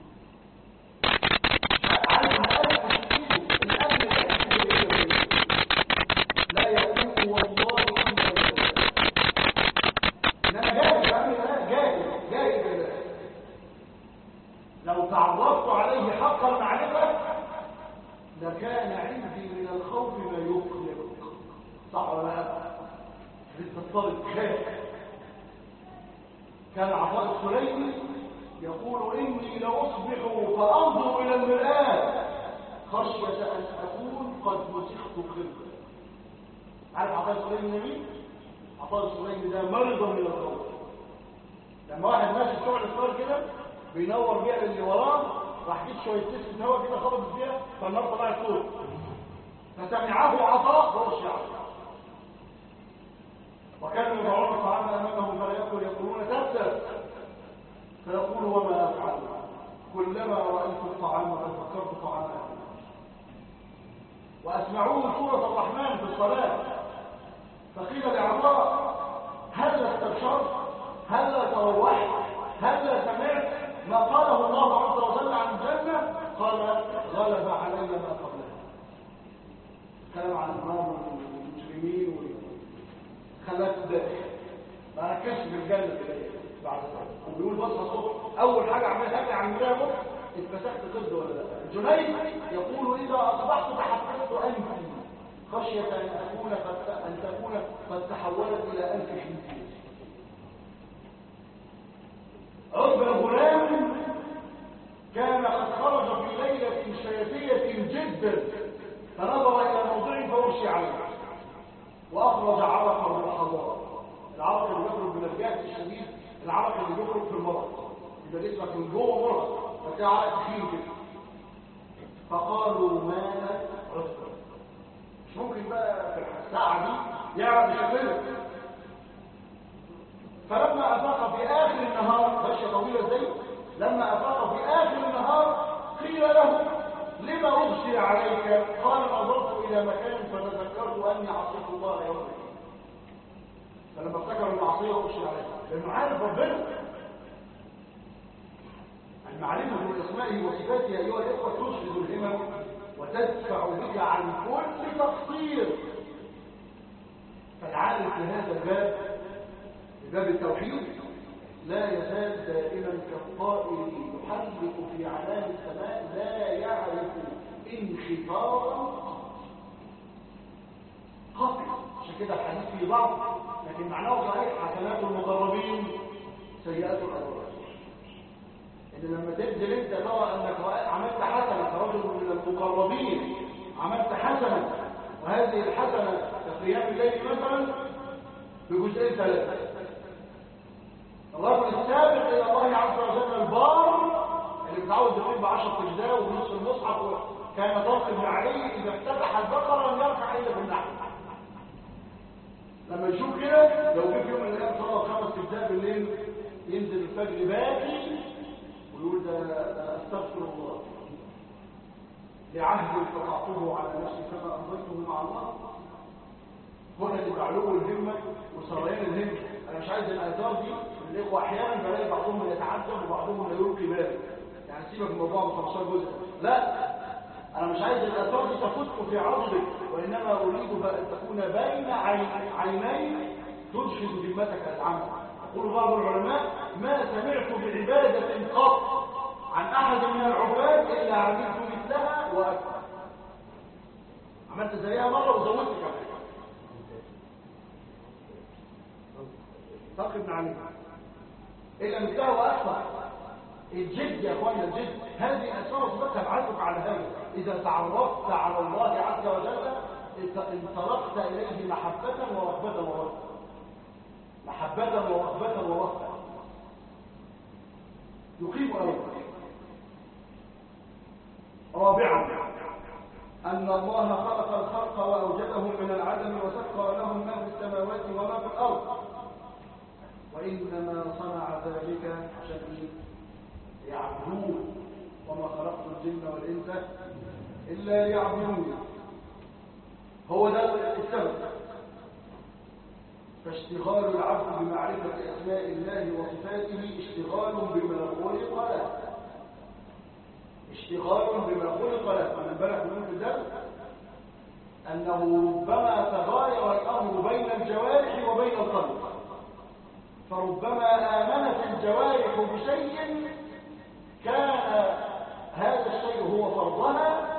عارف إن ألف مش كبير الأمن لا يكون والله إلا بالله إنما جاهز يا أمي لا جاهز جاهز بالله لو تعرضت عليه حق المعرفة لكان عندي من الخوف ما يقلق صح ولا لا؟ لسه الطالب خاف كان عطاء السليمي يقول إني لأصبح فأنظر إلى المرآة خشية أن أكون قد مسخت خلقا عارف عطاء السليمي مين؟ عطاء السليمي ده مرض من الخوف لما واحد ماشي شغل الصغير كده بينور بيها اللي وراه راح جيت شويه تسكت هوا كده خبطت فيها فالنار طلعت فوق فسمعه عطاء فرش عطاء وكانوا يضعون الطعام امامه فلا ياكل يقولون تبتر فيقول وما افعل كلما رايت الطعام تذكرت طعام اهلي واسمعوه سوره الرحمن في الصلاه فقيل لعطاء هل استبشرت هل تروحت هل سمعت ما قاله الله عز وجل عن الجنه قال غلب علي ما قبلها كلام عن النار والمجرمين خلاك تدافع ما ركزش في الجنه بعد ذلك وبيقول بص الصبح اول حاجه عملها اجي على المرايه بص اتمسكت قد ولا لا الجنيد يقول اذا اصبحت تحققت انفي خشيه ان اكون قد ان تكون قد تحولت الى انف خنزير عقب الغلام كان قد خرج في ليله شتيه جدا فنظر الى موضع فورشي عليه واخرج عرقا من الحضاره العرق اللي بيخرج من الجهد الشديد العرق اللي بيخرج في المرض يبقى جسمك من جوه مرض فتلاقي عرق تخين كده فقالوا مات رجل مش ممكن بقى في الساعه دي يعرف يشغله فلما افاق في اخر النهار ماشيه طويله ازاي لما افاق في اخر النهار قيل له لما اغشي عليك قال نظرت الى مكان فتذكرت اني عصيت الله يوم الدين فلما افتكر المعصيه اغشي عليه لانه عارف ربنا المعرفه من اسمائه وصفاته ايها الاخوه تشهد الهمم وتدفع بك عن كل تقصير فالعارف لهذا الباب باب التوحيد لا يزال دائما كالطائر يحلق في علام السماء لا يعرف انخفاضا قطع عشان كده الحديث فيه ضعف لكن معناه صحيح حسنات المقربين سيئات الابرار ان لما تنزل انت ترى انك عملت حسنه كرجل من المقربين عملت حسنه وهذه الحسنه كقيام الليل مثلا بجزئين ثلاثه الرجل السابق الى الله عز وجل البار اللي متعود يقيم بعشر اجزاء ونصف المصحف كان تنقل عليه اذا افتتح البقره لم يرفع الا بالنحو لما يشوف كده لو جه في يوم من الايام صلاه خمس اجزاء بالليل ينزل الفجر باكي ويقول ده, ده استغفر الله لعهد قطعته على نفسي كما امضيته مع الله هنا اللي بعلو الهمه وسريان الهمه انا مش عايز الاثار دي الاخوه احيانا بلاقي بعضهم يتعجب وبعضهم لا يلقي باله يعني سيبك من موضوع 15 جزء لا انا مش عايز الاثار دي تفوتكم في عرضك وانما اريد ان تكون بين عيني تدخل ذمتك العمل يقول بعض العلماء ما سمعت بعباده قط عن احد من العباد الا عملت مثلها واكثر عملت زيها مره وزودت كمان فقد عليه إلا مثله وأكثر الجد يا أخوانا الجد هذه أسماء وصفتها بعثك على هذا إذا تعرفت على الله عز وجل انطلقت إليه محبة ورغبة ورغبة محبة ورغبة ورغبة يقيم أولا رابعا أن الله خلق الخلق وأوجدهم من العدم وسخر لهم ما في السماوات وما في الأرض وإنما صنع ذلك عشان يعبدون وما خلقت الجن والإنس إلا ليعبدون هو ده السبب فاشتغال العبد بمعرفة أسماء الله وصفاته اشتغال بما خلق له اشتغال بما خلق له من بالك من الدرس أنه ربما تغاير الأمر بين الجوارح وبين القلب فربما آمنت الجوارح بشيء كان هذا الشيء هو فرضها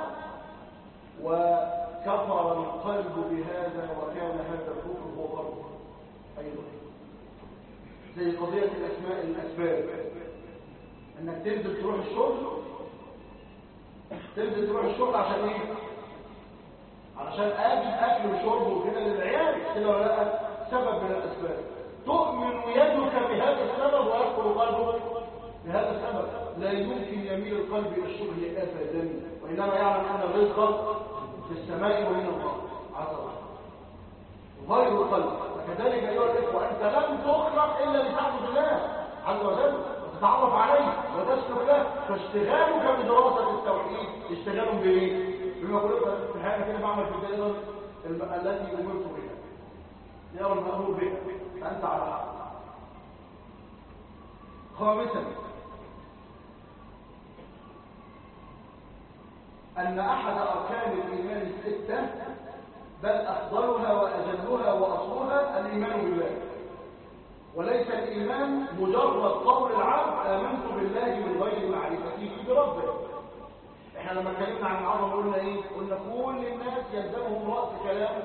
وكفر القلب بهذا وكان هذا الكفر هو فرضه أيضا زي قضية الأسماء الأسباب أنك تنزل تروح الشغل تنزل تروح الشغل عشان إيه؟ علشان أجيب أكل وشرب وكده للعيال كده ولا لا سبب من الأسباب تؤمن يدك بهذا السبب ويدخل قلبك بهذا السبب لا يمكن يميل القلب إلى الشغل أبدا وإنما يعلم أن الرزق في السماء ومن الله عز وجل غير القلب وكذلك أيها الإخوة أنت لم تخلق إلا لتعبد الله عز وجل وتتعرف عليه وتسلك له فاشتغالك بدراسة التوحيد اشتغال بإيه؟ بما قلت في حاجة كده بعمل في الدائرة التي أمرت بها دي أول مأمور بها فأنت على حق خامسا أن أحد أركان الإيمان الستة بل أفضلها وأجلها وأصلها الإيمان بالله وليس الإيمان مجرد قول العبد آمنت بالله من غير معرفته بربه احنا لما اتكلمنا عن العظمه قلنا ايه قلنا كل الناس يلزمهم راس كلام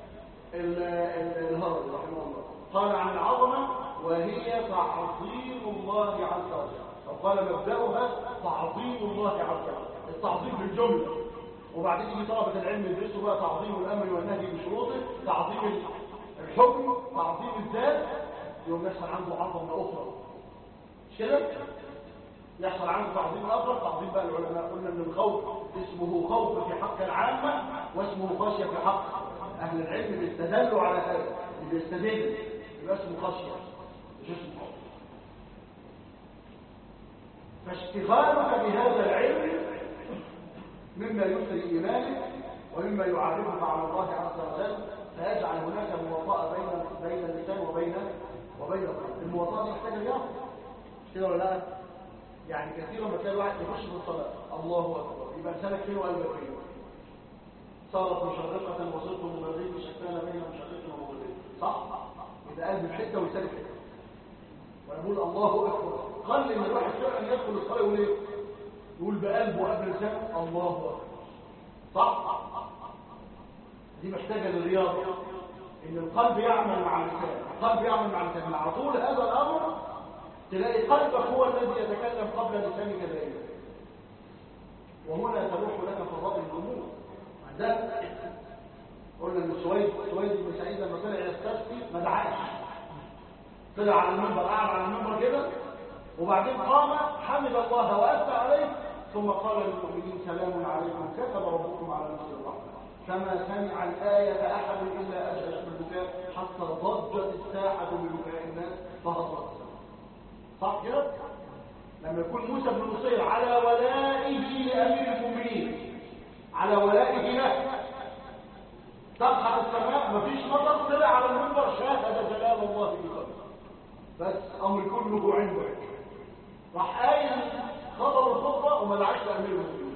الهرم رحمه الله قال عن العظمه وهي تعظيم الله عز وجل او قال مبداها تعظيم الله عز وجل التعظيم بالجمله وبعدين يجي طلبه العلم يدرسوا بقى تعظيم الامر والنهي بشروطه تعظيم الحكم تعظيم الذات يوم يحصل عنده عظمه اخرى مش كده يحصل عنده تعظيم اخر تعظيم بقى العلماء قلنا ان الخوف اسمه خوف في حق العامه واسمه خشيه في حق اهل العلم بيستدلوا على هذا بيستدل يبقى اسمه خشيه مش اسمه خوف فاشتغالك بهذا العلم مما يسري ايمانك ومما يعرفك على الله عز وجل فيجعل هناك مواطاه بين بين اللسان وبين وبين القلب المواطاه دي محتاجه رياضه مش كده ولا لا يعني كثيرا ما تلاقي واحد يخش في الصلاه الله اكبر يبقى لسانك فين وقلبك فين صارت مشرقه وصرت مغربين شتان بين مشرق ومغرب صح يبقى قلبي في حته ولساني في حته ونقول الله اكبر قل ان الواحد فعلا يدخل الصلاه يقول ايه يقول بقلبه وقبل لسانه الله اكبر صح دي محتاجه للرياضه ان القلب يعمل مع اللسان القلب يعمل مع اللسان مع طول هذا الامر تلاقي قلبك هو الذي يتكلم قبل لسانك دائما وهنا تروح لك فضائل الامور ده قلنا ان سويد سويد بن سعيد لما طلع يستسقي ما دعاش طلع على المنبر قعد على المنبر كده وبعدين قام حمد الله واثنى عليه ثم قال للمؤمنين سلام عليكم كتب ربكم على نفسه الرحمه فما سمع الآية أحد إلا أجلس بالبكاء حتى ضجت الساحة ببكاء الناس فهطرت صح كده لما يكون موسى بن نصير على ولائه لامير المؤمنين على ولائه له تضحك السماء مفيش مطر طلع على المنبر شاهد جلال الله بقلبه بس امر كله عنده راح قايل خطر الخطبه وما دعاش لامير المؤمنين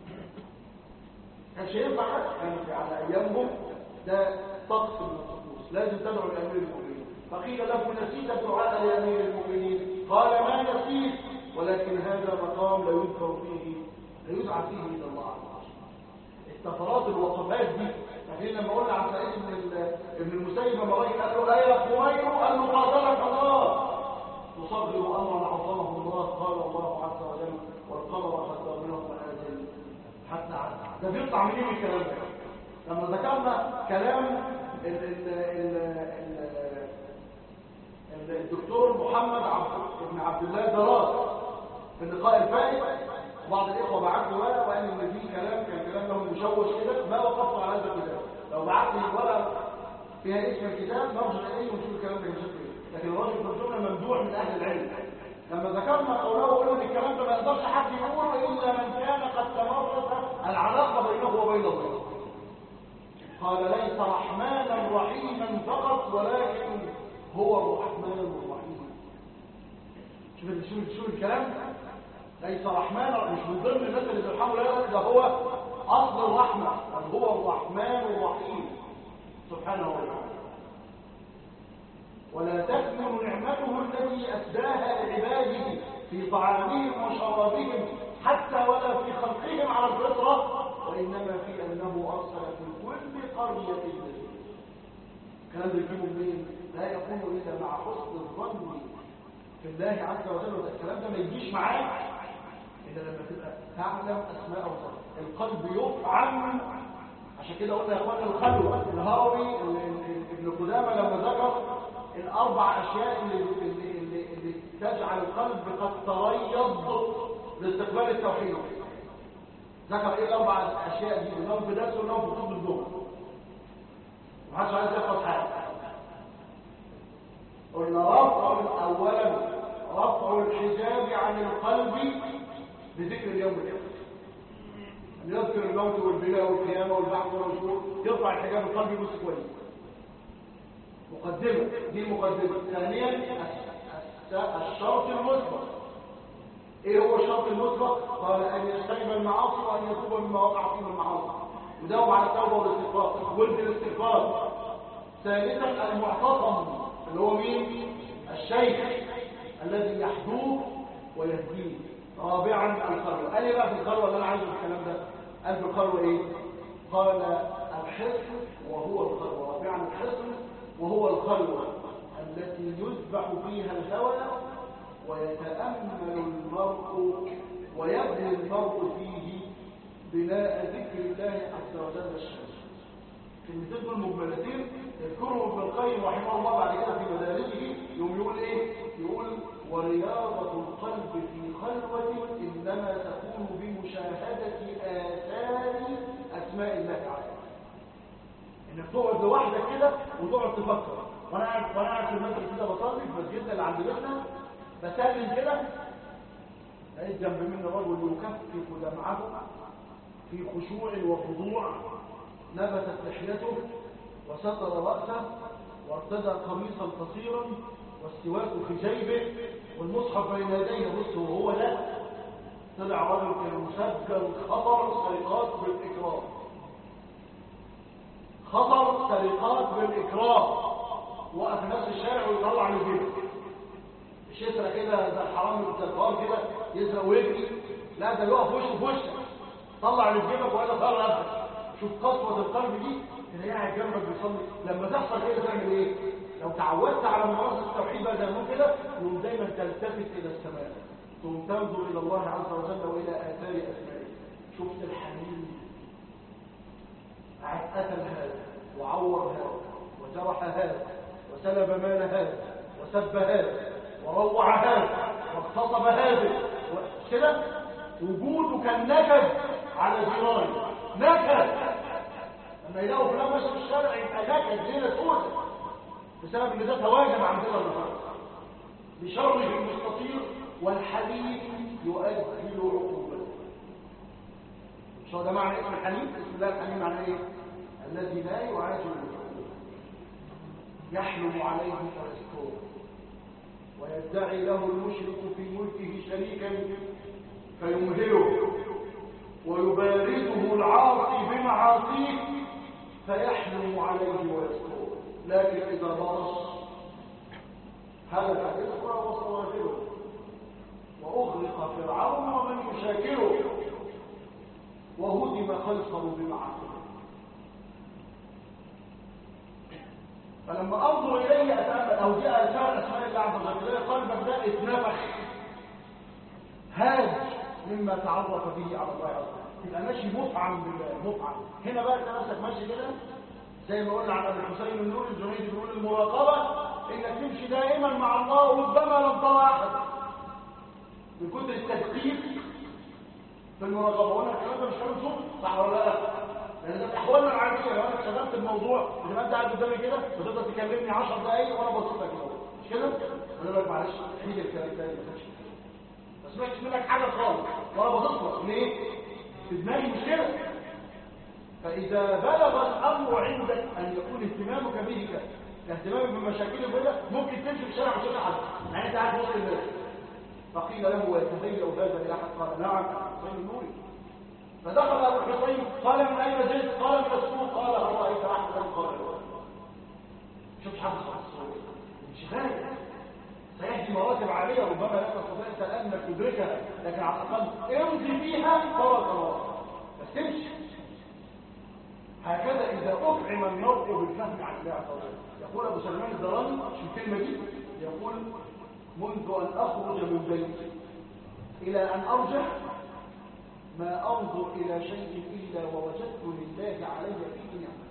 كانش ينفع كان في على ايامهم ده طقس من الطقوس لازم تدعو لامير المؤمنين فقيل له نسيت الدعاء لامير المؤمنين قال ما نسيت ولكن هذا مقام لا يذكر فيه لا يدعى فيه الى الله عز وجل التفرات الوقفات دي لكن لما قلنا عن سعيد بن ابن المسيب لما راجل قال له ايه يا خمير قال له قاتلك الله تصغر أمرا عظمه الله قال الله عز وجل والقمر قدرناه منازل حتى عز ده بيطلع منين الكلام ده لما ذكرنا كلام ال ال ال ال الدكتور محمد عبد ابن عبد الله دراس في اللقاء الفائت بعض الاخوه بعت لي ورقه وقال ان في كلام كان كلام له مشوش كده ما وقفت على هذا الكتاب لو بعت لي ورقه فيها اسم الكتاب نرجع اليه ونشوف الكلام ده بشكل ايه لكن الراجل ترجمه ممدوح من اهل العلم لما ذكرنا قوله قلنا ان الكلام ده ما يقدرش حد يقوله الا من كان قد تمرس العلاقه بينه وبين الله قال ليس رحمانا رحيما فقط ولكن هو الرحمن الرحيم شوف شوف شوف الكلام ليس رحمن مش من ضمن الناس اللي بيرحموا لا ده هو اصل الرحمه بل هو الرحمن الرحيم سبحانه وتعالى ولا تكمن نعمته التي اسداها لعباده في طعامهم وشرابهم حتى ولا في خلقهم على الفطره وانما في انه ارسل في كل قريه نذير كان بيجيبوا منين لا يكون الا مع حسن الظن في الله عز وجل الكلام ده ما يجيش معاك الا لما تبقى تعلم اسماء الله القلب يفعم عشان كده قلنا يا اخوانا الخلوه الهاوي ابن قدامه لما ذكر الاربع اشياء اللي, اللي, اللي, اللي تجعل القلب قد تريض لاستقبال التوحيد ذكر ايه الاربع اشياء دي النوم في درس والنوم في طب الظهر محدش عايز يحفظ حاجه قلنا رفع اولا رفع الحجاب عن القلب بذكر اليوم الاخر ان يذكر الموت والبلاء والقيامه والبعث والنشور يرفع الحجاب القلبي بص كويس مقدمه دي مقدمه ثانيا الشرط المسبق ايه هو الشرط المسبق قال ان يجتنب المعاصي وان يتوب مما وقع فيه المعاصي يداوم على التوبه والاستغفار ولد الاستغفار ثالثا المعتصم اللي هو مين الشيخ الذي يحدوه ويهديه رابعا الخلوه قال لي بقى في الخلوه اللي انا عايزه الكلام ده قال في الخلوه ايه قال الحصن وهو الخلوه رابعا الحصن وهو الخلوه التي يذبح فيها الهوى ويتامل المرء ويبني المرء فيه بناء ذكر الله عز وجل الشمس كلمتين دول مجملتين يذكرهم ابن القيم رحمه الله بعد كده في مدارسه يوم يقول ايه يقول ورياضة القلب في خلوة إنما تكون بمشاهدة آثار أسماء الله تعالى إنك تقعد لوحدك كده وتقعد تفكر وأنا قاعد وأنا قاعد في المسجد كده بصلي في مسجدنا اللي عند بيتنا بسلم كده لقيت جنب مني رجل يكفف دمعه في خشوع وخضوع نبتت لحيته وستر رأسه وارتدى قميصا قصيرا والسواك في جيبه والمصحف بين يديه بص وهو لا طلع رجل كان مسجل خطر سرقات بالإكرام خطر سرقات بالإكرام وقف نفس الشارع ويطلع من جيبه مش يسرق كده زي الحرام التجار كده يسرق ويجري لا ده يقف وشه في وشك طلع من جيبك وقال طلع نفسك شوف قسوة القلب دي اللي قاعد جنبك بيصلي لما تحصل كده تعمل ايه لو تعودت على ممارسه التوحيد بقى زي ما كده يوم دايما تلتفت الى السماء ثم تنظر الى الله عز وجل والى اثار اسمائه شفت الحنين قتل هذا وعور هذا وجرح هذا وسلب مال هذا وسب هذا وروع هذا واغتصب هذا كده وجوده كان نكد على جيرانه نكد لما يلاقوا فلان ماشي في الشارع يبقى نكد ليله سودة بسبب ان ده تواجد عندنا النهارده بشره المستطير والحليم يؤجل عقوبته مش هو ده معنى اسم الحليم بسم الله الحليم معناه ايه الذي لا يعاجل العقوبه يحلم عليه فيستور ويدعي له المشرك في ملكه شريكا فيمهله ويبارزه العاصي بمعاصيه فيحلم عليه ويستور لكن إذا برص هلك إسرى وصواهره وأغرق فرعون ومن يشاكله وهدم قيصر بمعاصيه فلما انظر اليه اتامل او جاء اثار اسماء الله عز وجل تلاقي قلبك ده اتنفخ هاج مما تعرف به على الله عز وجل تبقى ماشي مطعم بالله مطعم هنا بقى انت نفسك ماشي كده زي ما قلنا عن ابي الحسين النور الجنيدي بيقول المراقبه انك تمشي دائما مع الله ربما لم ترى احد من كتر التدقيق في المراقبه وانا الكلام ده مش كلام صوت صح ولا لا لان ده احوالنا العاديه لو انا شغلت الموضوع بتبقى انت قاعد قدامي كده وتفضل تكلمني 10 دقايق وانا بصيت لك كده مش كده انا لك معلش عيد الكلام ده ما كانش ما سمعتش منك حاجه خالص وانا بصيت لك ليه في دماغي مش كده فاذا بلغ الامر عندك ان يكون اهتمامك به كده اهتمامك بمشاكل كده ممكن تمشي في الشارع وتشوف حد يعني انت قاعد وسط الناس فقيل له ويتهيأ هذا الى احد قال نعم حسين النوري فدخل ابو الحسين قال من اين جئت قال من السوق قال ارايت احدا قال شوف حد خالص مش غالي سيأتي مراتب عالية ربما لا تستطيع أنك تدركها لكن على الأقل امضي فيها ترى الله بس تمشي هكذا إذا أفعم المرء بالفهم عن الله عز وجل يقول أبو سلمان الدراني شو الكلمة دي يقول منذ أن أخرج من بيتي إلى أن أرجع ما أنظر إلى شيء إلا ووجدت لله علي فيه نعمة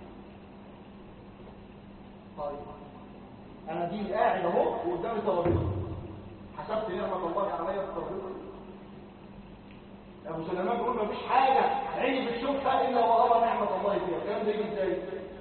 طيب أنا دي قاعد أهو وقدامي ترابيزة حسبت نعمة الله علي في الترابيزة أبو سلمان بيقول مفيش حاجة عيني بتشوفها إلا وأرى نعمة الله فيها الكلام ده يجي إزاي؟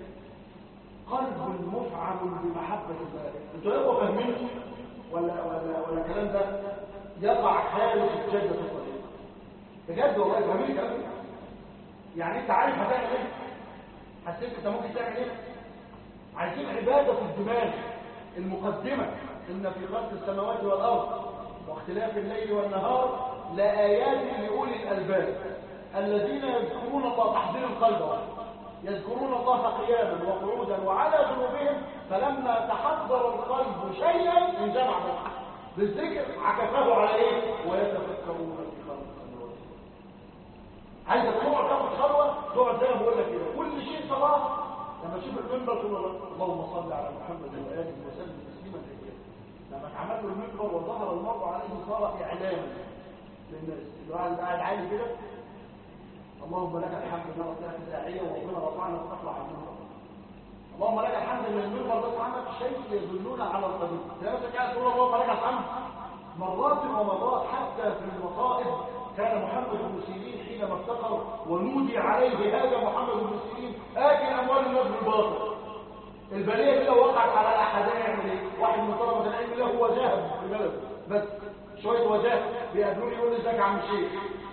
قلب مفعم بمحبة الله انتوا يبقوا فاهمين ولا ولا ولا الكلام ده يقع خارج الجدة الطريق بجد والله فاهمين الكلام ده يعني انت عارف هتعمل ايه حسيت انت ممكن تعمل ايه عايزين عبادة في الدماغ المقدمة ان في خلق السماوات والارض واختلاف الليل والنهار لآيات لأولي الألباب الذين يذكرون الله تحضير القلب يذكرون الله قياما وقعودا وعلى جنوبهم فلما تحضر القلب شيئا انجمع بالذكر عكفه على ايه ويتفكرون في خلق السماوات عايز تقعد تاخد خلوه تقعد زي ما بقول لك كده كل شيء صلاه لما تشوف المنبر تقول اللهم صل على محمد واله وسلم تسليما كثيرا لما اتعمل له المنبر وظهر المرء عليه صار اعلاما للناس الواحد قاعد عالي كده اللهم لك الحمد ان رفعت الداعيه وربنا رفعنا وتطلع عنه اللهم لك الحمد ان المنبر ده عمل شيء يدلنا على القديم ده نفسك قاعد تقول اللهم لك الحمد مرات ومرات حتى في المصائب كان محمد بن سيرين حينما افتقر ونودي عليه هذا محمد بن سيرين اكل اموال الناس بالباطل البليه كده وقعت على الاحدين يعمل ايه واحد من طلبه العلم له وجاهه في بلده بس شويه وجاهه بيقابلوني يقول لي ازيك يا عم الشيخ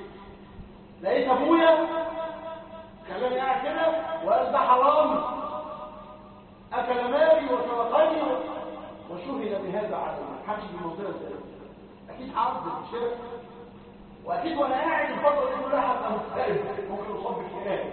لقيت ابويا خلاني قاعد كده وقال ده حرام اكل مالي وسرقني وشهد بهذا على حاجه بالمنطقه ازاي اكيد حافظ الشرك واكيد وانا قاعد الفتره دي كلها هبقى مكتئب ممكن اصاب باكتئاب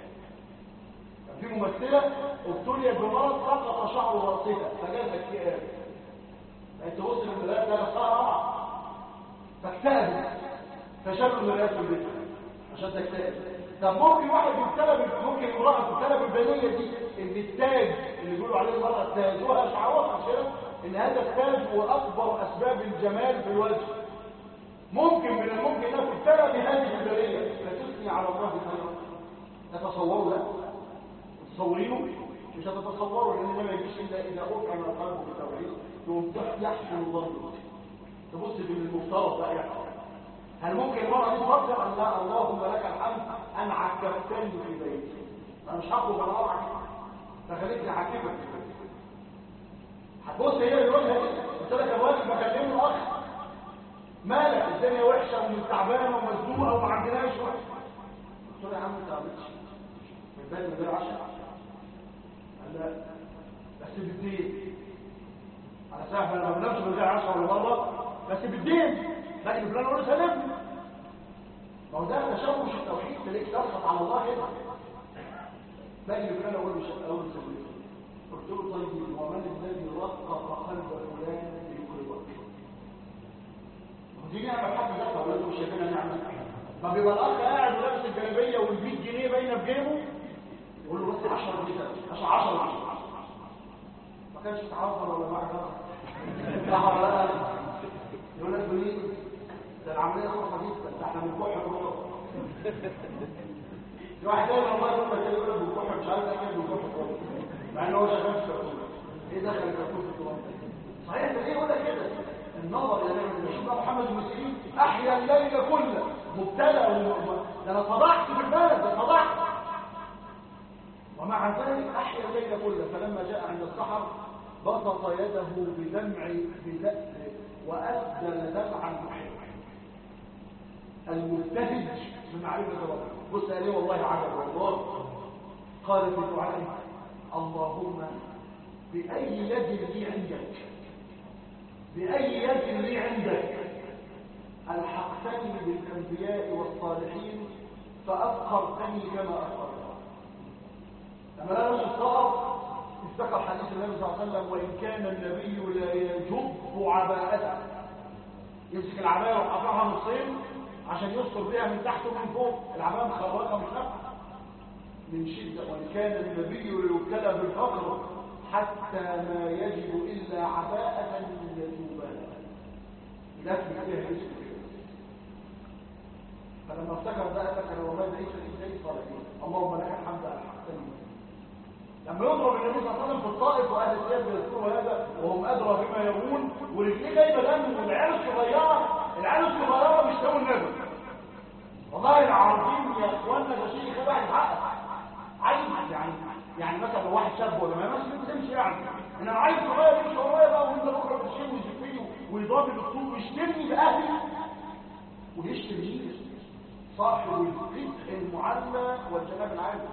كان في ممثله ابتليت بمرض سقط شعر راسها فجاز اكتئاب بقيت تبص للملايات ده بصها فاكتئبت فشالوا الملايات في البيت عشان تكتئب طب ممكن واحد يبتلى ممكن امراه تبتلى بالبنيه دي ان التاج اللي بيقولوا عليه المراه التاج شعارات مش كده ان هذا التاج هو اكبر اسباب الجمال في الوجه ممكن من الممكن انها تبتلى بهذه البنيه فتثني على الله خيرا تتصوروا ده تتصورينه مش هتتصوروا لان ده ما يجيش الا اذا اوقع من القلب بالتوحيد تقوم يحسن الظن تبص بالمفترض بقى يحصل هل ممكن المرأة دي تفكر أن لا اللهم لك الحمد أن عكفتني في بيتي أنا مش هطلب أنا أرعى فخليتني حكيمك في بيتي هتبص هي اللي يقولها قلت لك يا واجب بكلمه الأخ مالك الدنيا وحشة ومستعبانة ومزنوقة وما عندناش وقت قلت له يا عم ما تعملش من بال من غير عشاء قال لا بس بالدين على سهل انا ما بنامش من غير عشاء ولا مرة بس بالدين لكن فلان يقول سلمني ما هو ده تشوش التوحيد تلاقيك تسخط على الله هنا لكن فلان يقول مش اول سلمني قلت له طيب ومن الذي رقق قلب فلان ليقربك دي نعمه حد ذاتها ولا مش شايفينها نعمه ما بيبقى الاخ قاعد ولابس الجلابيه وال100 جنيه باينه في جيبه يقول له بس 10 جنيه عشان 10 جنيه كانش تعافر ولا بعد صح ولا لا يقول لك بنين ده العمليه صعبه جدا ده احنا بنكح الروح في واحد دايما الله يقول لك يقول لك بنكح مش عارف ايه بنكح الروح مع ان هو شغال في كرتون ايه دخل الكرتون في التراب صحيح ده ليه يقول لك كده النظر يا نعم بشوف بقى محمد المسلمين احيا الليل كله مبتلى وم- ده انا فضحت في البلد ده فضحت ومع ذلك أحيا الليل كله فلما جاء عند السحر بسط يده بدمع بدأ وأسدل دمعا محب المبتهج بمعرفة ربه بص قال لي والله عجب والله قال في دعائه اللهم بأي يد لي عندك بأي يد لي عندك ألحقتني بالأنبياء والصالحين فأفقرتني كما أفقرتك لما لا نفس الصغر افتكر حديث النبي صلى الله عليه وسلم وإن كان النبي لا يجب عباءته يمسك العباية ويقطعها نصين عشان يستر بيها من تحت ومن فوق العباية مخرجة مش نافعة من شدة وإن كان النبي ليبتلى بالفقر حتى ما يجب إلا عباءة يجوبها لكن فيها يسر كده فلما افتكر ده قال لك انا والله ده عيسى ازاي صالحين اللهم لك الحمد على الحسن لما يضرب النبي صلى الله عليه وسلم في الطائف واهل الثياب يذكروا هذا وهم ادرى بما يقول ورجليه جايبه دم والعيال الصغيره العيال الصغيره مش سووا النبي والله العظيم يا اخوانا ده شيء يخلي واحد يحقق عايز يعني يعني مثلا لو واحد شاب ولا ما ماشي بتمشي يعني انا عايز صغير يمشي ورايا بقى وانت بكره بتشيل ويزفني ويضرب بالطوب ويشتمني باهلي ويشتم مين صاحب الفقه المعلى والجناب العالي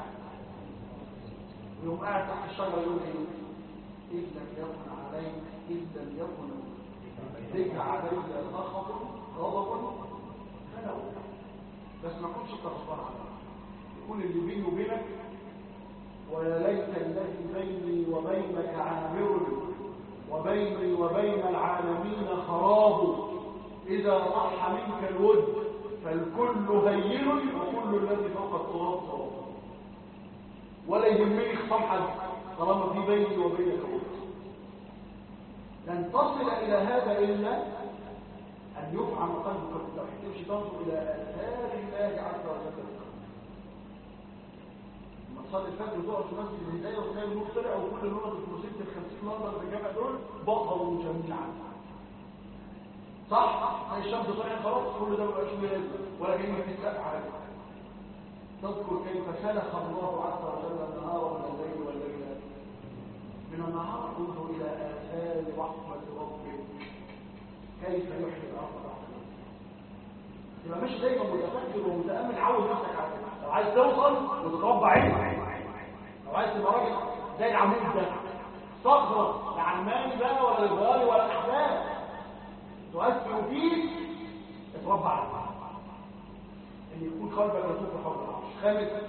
ويوم قاعد تحت الشجره يقول ايه ان لم يكن عليك ان لم يكن بك علي سخط غضب فلا أبقى. بس ما كنتش انت غضبان عليا يكون اللي بيني وبينك ويا ليت الذي بيني وبينك عامر وبيني وبين العالمين خراب إذا صح منك الود فالكل هين وكل الذي فوق التراب تراب ولا يهمني خصام حد طالما في بيني وبينك ود لن تصل إلى هذا إلا أن يفعم قلبك بالتوحيد تمشي تنظر إلى آثار الله عز وجل لما تصلي الفجر وتقعد في مسجد الهداية وتلاقي النور طلع وكل النور الفلوسين ال 50 نظر في الجامع دول بطلوا جميعا صح؟ هاي الشمس طلعت خلاص كل ده مبقاش له لازمه ولا كأنك بتسقف على تذكر كيف سلخ الله عز وجل النهار من الليل والليل من النهار انظر إلى آثار رحمة ربك كيف يحيي الأرض بعد موتها يبقى مش دايما متفكر ومتأمل عاوز نفسك على كده لو عايز توصل وتتربى عينك لو عايز تبقى راجل زي العمود ده صخرة لا علماني بقى ولا ليبرالي ولا أحزاب تؤثر فيك اتربى على كده ان يكون قلبك يطوف حول العرش خامس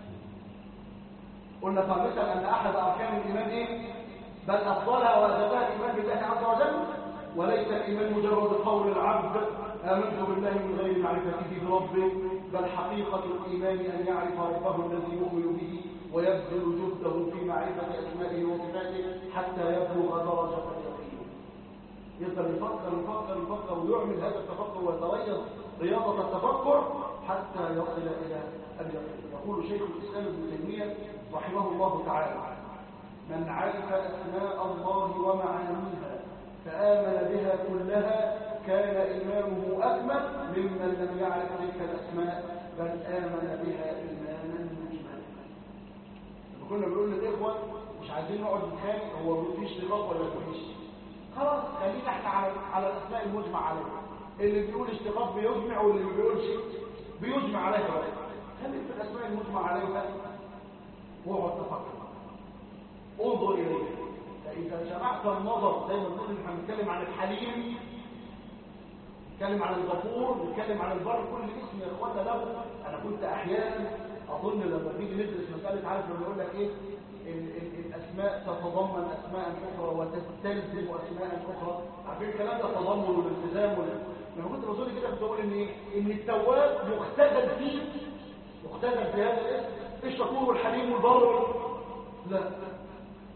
قلنا خامسا ان احد اركان الايمان ايه بل افضلها واجبها الايمان بالله عز وجل وليس الايمان مجرد قول العبد امنت بالله من غير معرفته بربه بل حقيقه الايمان ان يعرف ربه الذي يؤمن به ويبذل جهده في معرفه اسمائه وصفاته حتى يبلغ درجه اليقين يفضل يفكر يفكر يفكر ويعمل هذا التفكر ويتريض رياضه التفكر حتى يصل الى اليقين يقول شيخ الاسلام ابن تيميه رحمه الله تعالى من عرف اسماء الله ومعانيها فامن بها كلها كان ايمانه اكمل ممن لم يعرف تلك الاسماء بل امن بها ايمانا مجملا لما كنا بنقول للاخوه مش عايزين نقعد نتخانق هو مفيش نقاط ولا مفيش خلاص خلينا احنا على على الاسماء المجمع عليها اللي بيقول اشتقاق بيجمع واللي ما بيقولش بيجمع عليها بقى خليك في الاسماء المجمع عليها واقعد تفكر انظر اليها فاذا جمعت النظر زي ما بنقول احنا بنتكلم عن الحليم نتكلم عن الغفور نتكلم عن البر كل اسم يا اخوانا له انا كنت احيانا اظن لما نيجي ندرس مساله عارف لما يقول لك ايه ال ال الاسماء تتضمن اسماء اخرى وتستلزم اسماء اخرى عارفين الكلام ده تضمن والالتزام وال... لما كنت بظن كده كنت بقول ان ايه ان التواب مختزل فيه مختزل في هذا الاسم الشكور والحليم والبر لا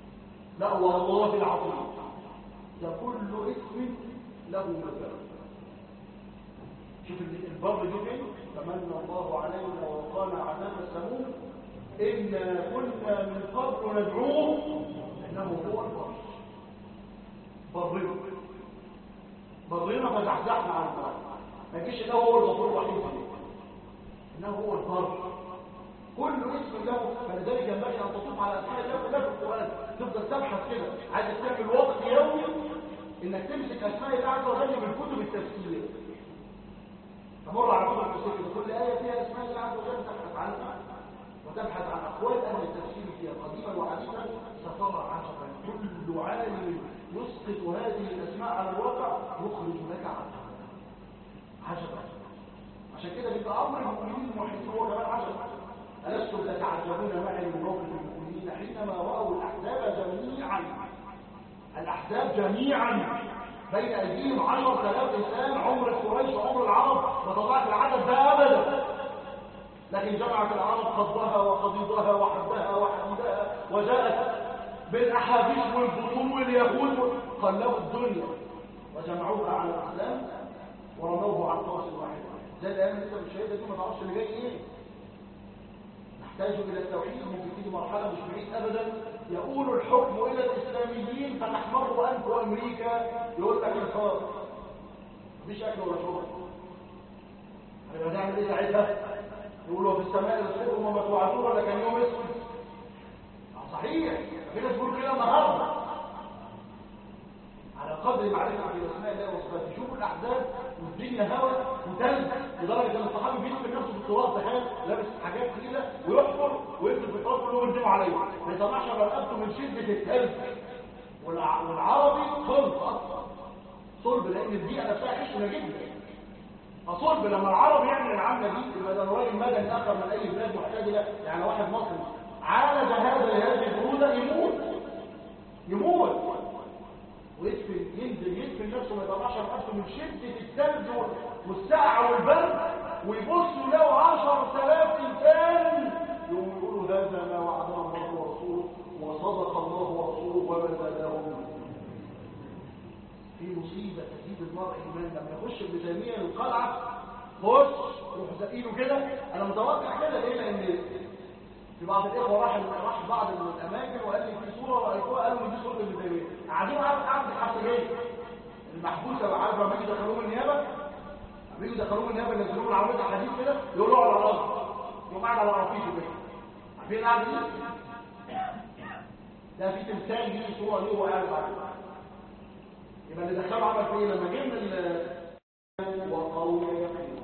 لا والله العظيم ده كل اسم له مثال شوف البر دي فين تمنى الله علينا ووقانا عذاب السموم إنا كنا من قبل ندعوه إنه هو البر برنا برنا فزحزحنا عن البر ما يجيش إنه هو الغفور الرحيم إنه هو البر كل اسم له فلذلك ينبغي أن تطوف على أسماء الله كلها في القرآن تفضل تبحث كده عايز تعمل وقت يومي إنك تمسك أسماء الله عز وجل من كتب التفسير تمر على كتب التفسير كل آية فيها أسماء الله عز وجل تبحث عنها وتبحث عن أقوال أهل التفسير فيها قديما وحديثا سترى عجبا كل عالم يسقط هذه الأسماء على الواقع يخرج لك عجبا عجبا عشان كده بيبقى أمر المؤمنين المحيطين هو كمان عجبا ألستم تتعجبون معي من موقف المؤمنين حينما رأوا الأحزاب جميعا الأحزاب جميعا بين أيديهم عشر ثلاث إنسان عمر قريش وعمر العرب ما تضاعف العدد ده أبدا لكن جمعت العرب خضها وخضيضها وحدها وحديدها وجاءت بالأحابيش والبطول واليهود قلبوا الدنيا وجمعوها على الإسلام ورموه على الطرس الواحد زي الأيام اللي انت بالشهيدة دي ما تعرفش اللي جاي ايه نحتاج إلى التوحيد ممكن تيجي مرحلة مش بعيد أبدا يقول الحكم إلى الإسلاميين فتحمر أنت وأمريكا يقول لك الخار مفيش أكل ولا شرب هنبقى نعمل إيه ساعتها؟ يقولوا في السماء الصبح وما توعدون ولا كان يوم اسود صحيح في ناس بيقولوا كده النهارده على قدر معرفة بأسماء الله وصفاته يشوفوا الأحداث والدنيا هوا وتلج لدرجة أن الصحابي بيدفن نفسه في التراب تخيل لابس حاجات ثقيلة ويحفر ويكتب في التراب كلهم يندموا عليه ما يطلعش رقبته من شدة التلج والع... والعربي صلب أصلا صلب لأن البيئة نفسها خشنة جدا فصلب لما العرب يعمل العملة دي يبقى ده راجل مدني آخر من أي بلاد محتاجة يعني واحد مصري عالج هذا لهذه البرودة يموت يموت ويدفن ينزل يدفن نفسه ما يطلعش نفسه من شدة الثلج والسقعة والبرد ويبصوا له 10000 إنسان يقوموا يقولوا هذا ما وعدنا الله ورسوله وصدق الله ورسوله وما زادهم في مصيبة تزيد المرء إيمان لما يخش ابن تيمية القلعة خش يروح زقيله كده أنا متوقع كده ليه لأن في بعض الإخوة راح راح بعض الأماكن وقال لي في صورة رأيتوها قالوا دي صورة ابن تيمية قاعدين عارف قاعد الحسنية المحبوسة وعارف لما يجي يدخلوه من النيابة لما يجي يدخلوه من النيابة ينزلوه من عربية الحديد كده يقولوا على الأرض يقوم قاعد على رفيقه كده عارفين قاعد ايه؟ ده في تمثال ليه صورة ليه وهو قاعد بعد يبقى اللي دخله عمل في ايه لما جبنا ال وقول يقين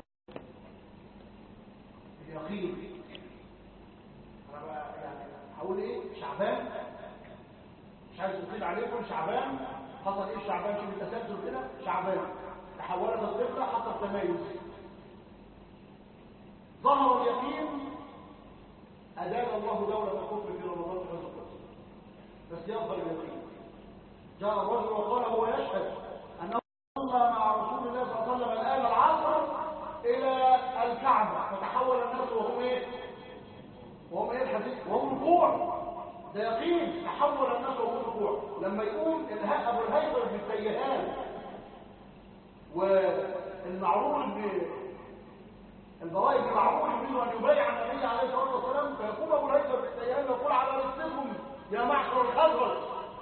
اليقين انا بقى يعني هقول ايه شعبان مش عايز اطيل عليكم شعبان حصل ايه شعبان شوف التسلسل كده شعبان تحولت الطفله حصل تميز ظهر اليقين ادان الله دوله الكفر في رمضان في غزوه بس يظهر اليقين جاء الرجل وقال هو يشهد انه صلى مع رسول الله صلى الله عليه وسلم الان العصر الى الكعبه فتحول الناس وهم ايه وهم ايه الحديث وهم ركوع ده يقين تحول الناس وهم ركوع لما يقوم الها ابو الهيثم بن التيهان والمعروف بن البراء بن معروف يريد ان يبايع النبي عليه الصلاه والسلام فيقوم ابو الهيثم بن التيهان يقول على رسلكم يا معشر الخزرج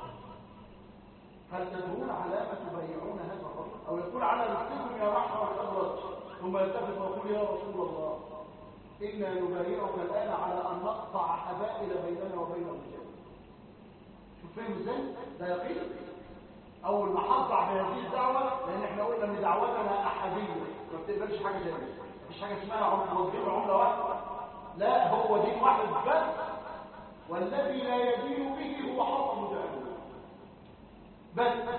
هل تدرون على ما تبايعون هذا الرجل او يقول على رسلكم يا معشر الخزرج ثم يلتفت ويقول يا رسول الله إنا نبايعك الآن على أن نقطع حبائل بيننا وبين الرجال شوف فهم ازاي؟ ده يقين أول ما حطع بهذه الدعوة لأن احنا قلنا إن دعوتنا أحدية ما بتقبلش حاجة زي كده مفيش حاجة اسمها عملة وظيفة عملة واحدة لا هو دين واحد بس والذي لا يدين به هو حق مجاهد بس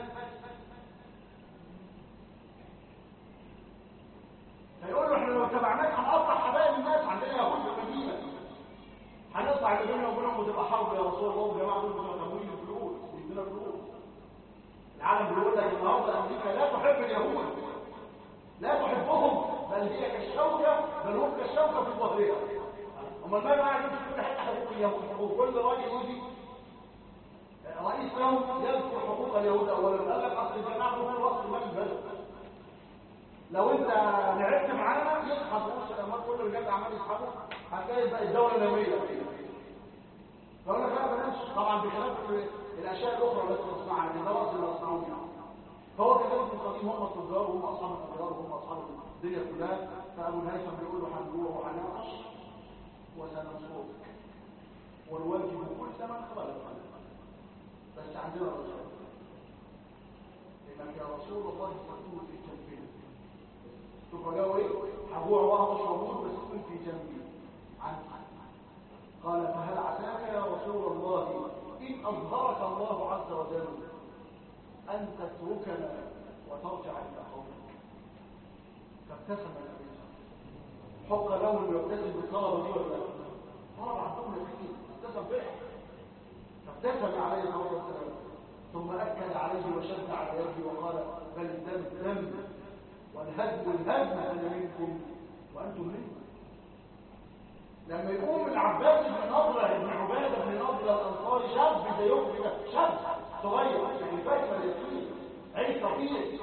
فيقول له احنا لو تبعناك هنقطع حبايب الناس عندنا يهود في المدينه هنقطع اللي بيننا وبينهم وتبقى حرب يا رسول الله والجماعه دول بتوع تمويل الفلوس بيدينا فلوس العالم بيقول لك النهارده امريكا لا تحب اليهود لا تحبهم بل هي كالشوكه بل هم كالشوكه في ظهرها امال ما قاعد يمشي كل حته حقوق اليهود وكل راجل يجي رئيس لهم يذكر حقوق اليهود اولا قال لك اصل الجماعه دول راس مال البلد لو انت لعبت معانا يسحب رؤوس الاموال كل الرجال عمال يسحبوا هتلاقي بقى الدوله ناميه فقال لك لا بلاش طبعا بخلاف الاشياء الاخرى التي تصنعها لان ده راس اللي يصنعون يعني فهو كذلك في القديم هم التجار وهم اصحاب التجار وهم اصحاب الدنيا كلها فابو الهيثم بيقول له هنجوع وهنعطش وسنصوتك والواجب كل من خلق بس عندنا رسول انك يا رسول الله تكون في جنبنا شوف قالوا ايه هجوع وهطش واموت بس تكون في جنبي عنك قال فهل عساك يا رسول الله ان اظهرك الله عز وجل ان تتركنا وترجع الى قومك فابتسم النبي حق له انه يبتسم بالطلبه دي ولا لا طلب عندهم يقين ابتسم فعلا فابتسم عليه الصلاه والسلام ثم اكد عليه وشد على يده وقال بل دم دم والهدم الهدم انا منكم وانتم منكم لما يقوم العباس بن نضره بن عباده بن نضره الانصاري شاب زيهم كده شاب صغير يعني فاكر اليقين عين طبيعي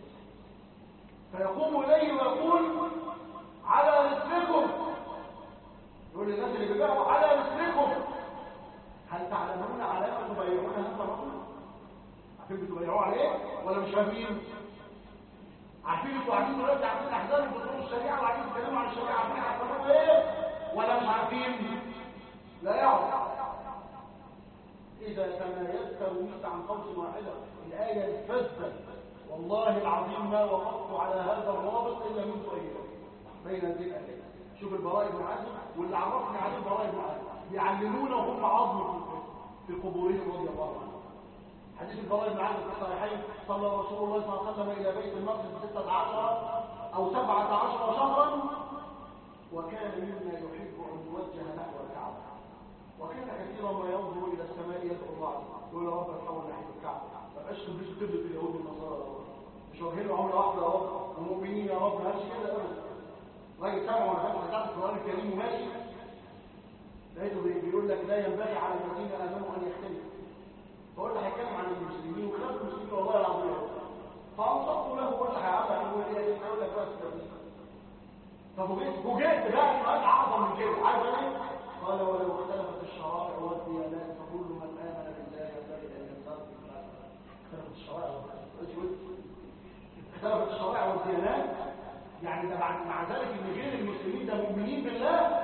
فيقوم اليه ويقول على رسلكم يقول للناس اللي بيبيعوا على رسلكم هل تعلمون على ما تبايعون هذا الرجل عارفين بتبايعوه على ايه ولا مش فاهمين عارفين انتوا قاعدين دلوقتي عارفين احزاب بتقول الشريعه وقاعدين تتكلموا عن الشريعه عارفين هتعملوا ايه ولا مش عارفين لا يعرف اذا تمايزت وميت عن قوس واحده الايه الفذه والله العظيم ما وقفت على هذا الرابط الا منذ ايام بين هذه الايات شوف البراء بن عازم واللي عرفني عليه البراء بن عازم بيعلمونا وهم عظم في قبورهم رضي الله عنهم حديث البراء بن عازم في الصحيحين صلى رسول الله صلى الله عليه وسلم الى بيت المقدس 16 او 17 شهرا وكان مما يحب ان يوجه نحو الكعبه وكان كثيرا ما ينظر الى السماء يدعو الله يقول يا رب اتحول ناحيه الكعبه ما بقاش تلبسوا قبله اليهود والنصارى مش واجهين له عمله واحده يا رب المؤمنين يا رب ما قالش كده ابدا راجل سامع وانا فاتح بتاعت القران الكريم وماشي لقيته بيقول لك لا ينبغي على الذين امنوا ان يختلفوا فقلت هيتكلم عن المسلمين وخلاف المسلمين والله العظيم فانصفت له وقلت هيعرف يقول ايه هيقول لك بس ففوجئت فوجئت بقى سؤال اعظم من كده عارف ايه قال ولو اختلفت الشرائع والديانات فكل من امن بالله ينبغي ان ينصرف اختلفت الشرائع اختلفت الشرائع والديانات يعني ده بعد مع ذلك ان غير المسلمين ده مؤمنين بالله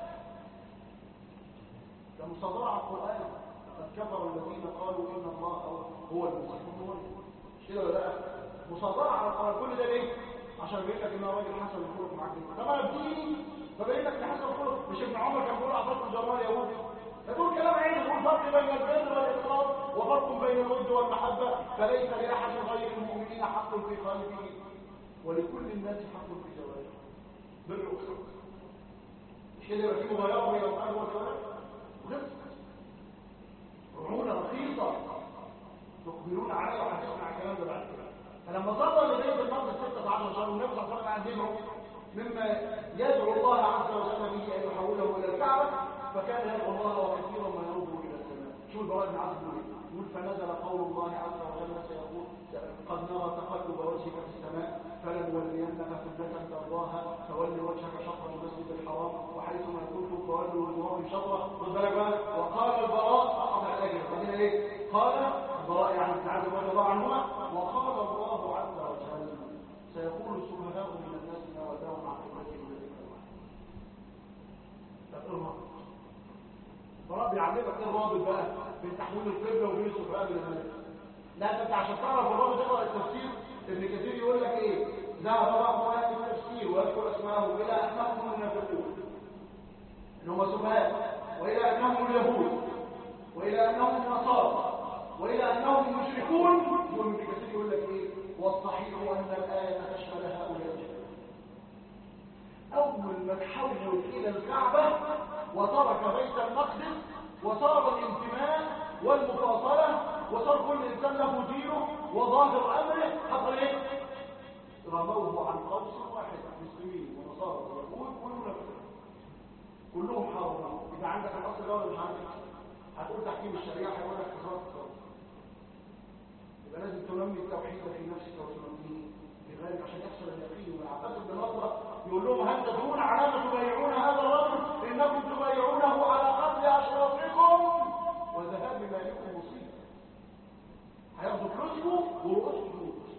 ده مصدر على القران قد كفر الذين قالوا ان الله هو المسيح مش كده ولا لا مصدر على القران كل ده ليه عشان بيقول لك ان هو راجل حسن الخلق معاك طب انا بديني فبين لك ان حسن الخلق مش ابن عمر كان بيقول اعطاكم الجمال يهودي يقول كلام عين يقول فرق بين البر والاقرار وفرق بين الود والمحبه فليس لاحد غير المؤمنين حق في قلبه ولكل الناس حق في جواره بر وخلق مش كده يبقى في مغايره بين القلب والجوارح وخلق رعونه رخيصه تقبلون عليها وهتسمع الكلام ده بعد كده فلما صلى لبيت المقدس 16 شهر والنبي صلى الله عليه وسلم قاعد يدعو مما يدعو الله عز وجل به ان يحوله الى الكعبه فكان يدعو الله وكثيرا ما يرده الى السماء شو البراء بن عازب يقول يقول فنزل قول الله عز وجل سيقول قد نرى تقلب وجهك في السماء فلنولينك قبلة ترضاها فول وجهك شطر المسجد الحرام وحيثما كنتم فولوا وجوهكم شطره خد بالك بقى وقال البراء قطع الاجر بعدين ايه قال البراء يعني ابن عازب رضي الله عنهما وقال الله عز وجل سيقول السفهاء من الناس ما وداهم عن قبلتهم لذكر الله طب ايه الرابط؟ البراء بيعلمك ايه الرابط بقى بين تحويل القبله وبين السفهاء من الناس لا انت عشان تعرف الرابط اقرا التفسير ابن كثير يقول لك ايه ذهب بعض اهل التفسير ويذكر اسمائهم الى انهم المنافقون ان هم سفهاء والى انهم اليهود والى انهم النصارى والى انهم مشركون يقول ابن كثير يقول لك ايه والصحيح ان الايه تشمل هؤلاء الجميع اول ما تحول الى الكعبه وترك بيت المقدس وصار الانتماء والمفاصله وصار كل انسان له دينه وظاهر امره حصل ايه رموه عن قوس واحد مسلمين ونصارى ويهود والمنافقين كلهم حاربوا يبقى عندك الاصل ده ولا مش عندك هتقول تحكيم الشريعه هيقول لك قصاص فلازم تنمي التوحيد في نفسك وتنميه لذلك عشان يحصل اليقين والعباس بن نضرة يقول لهم هل تدرون على ما تبايعون هذا الرجل انكم تبايعونه على قتل اشرافكم وذهاب مالكم مصيبه هياخدوا فلوسكم ورؤوسكم فلوس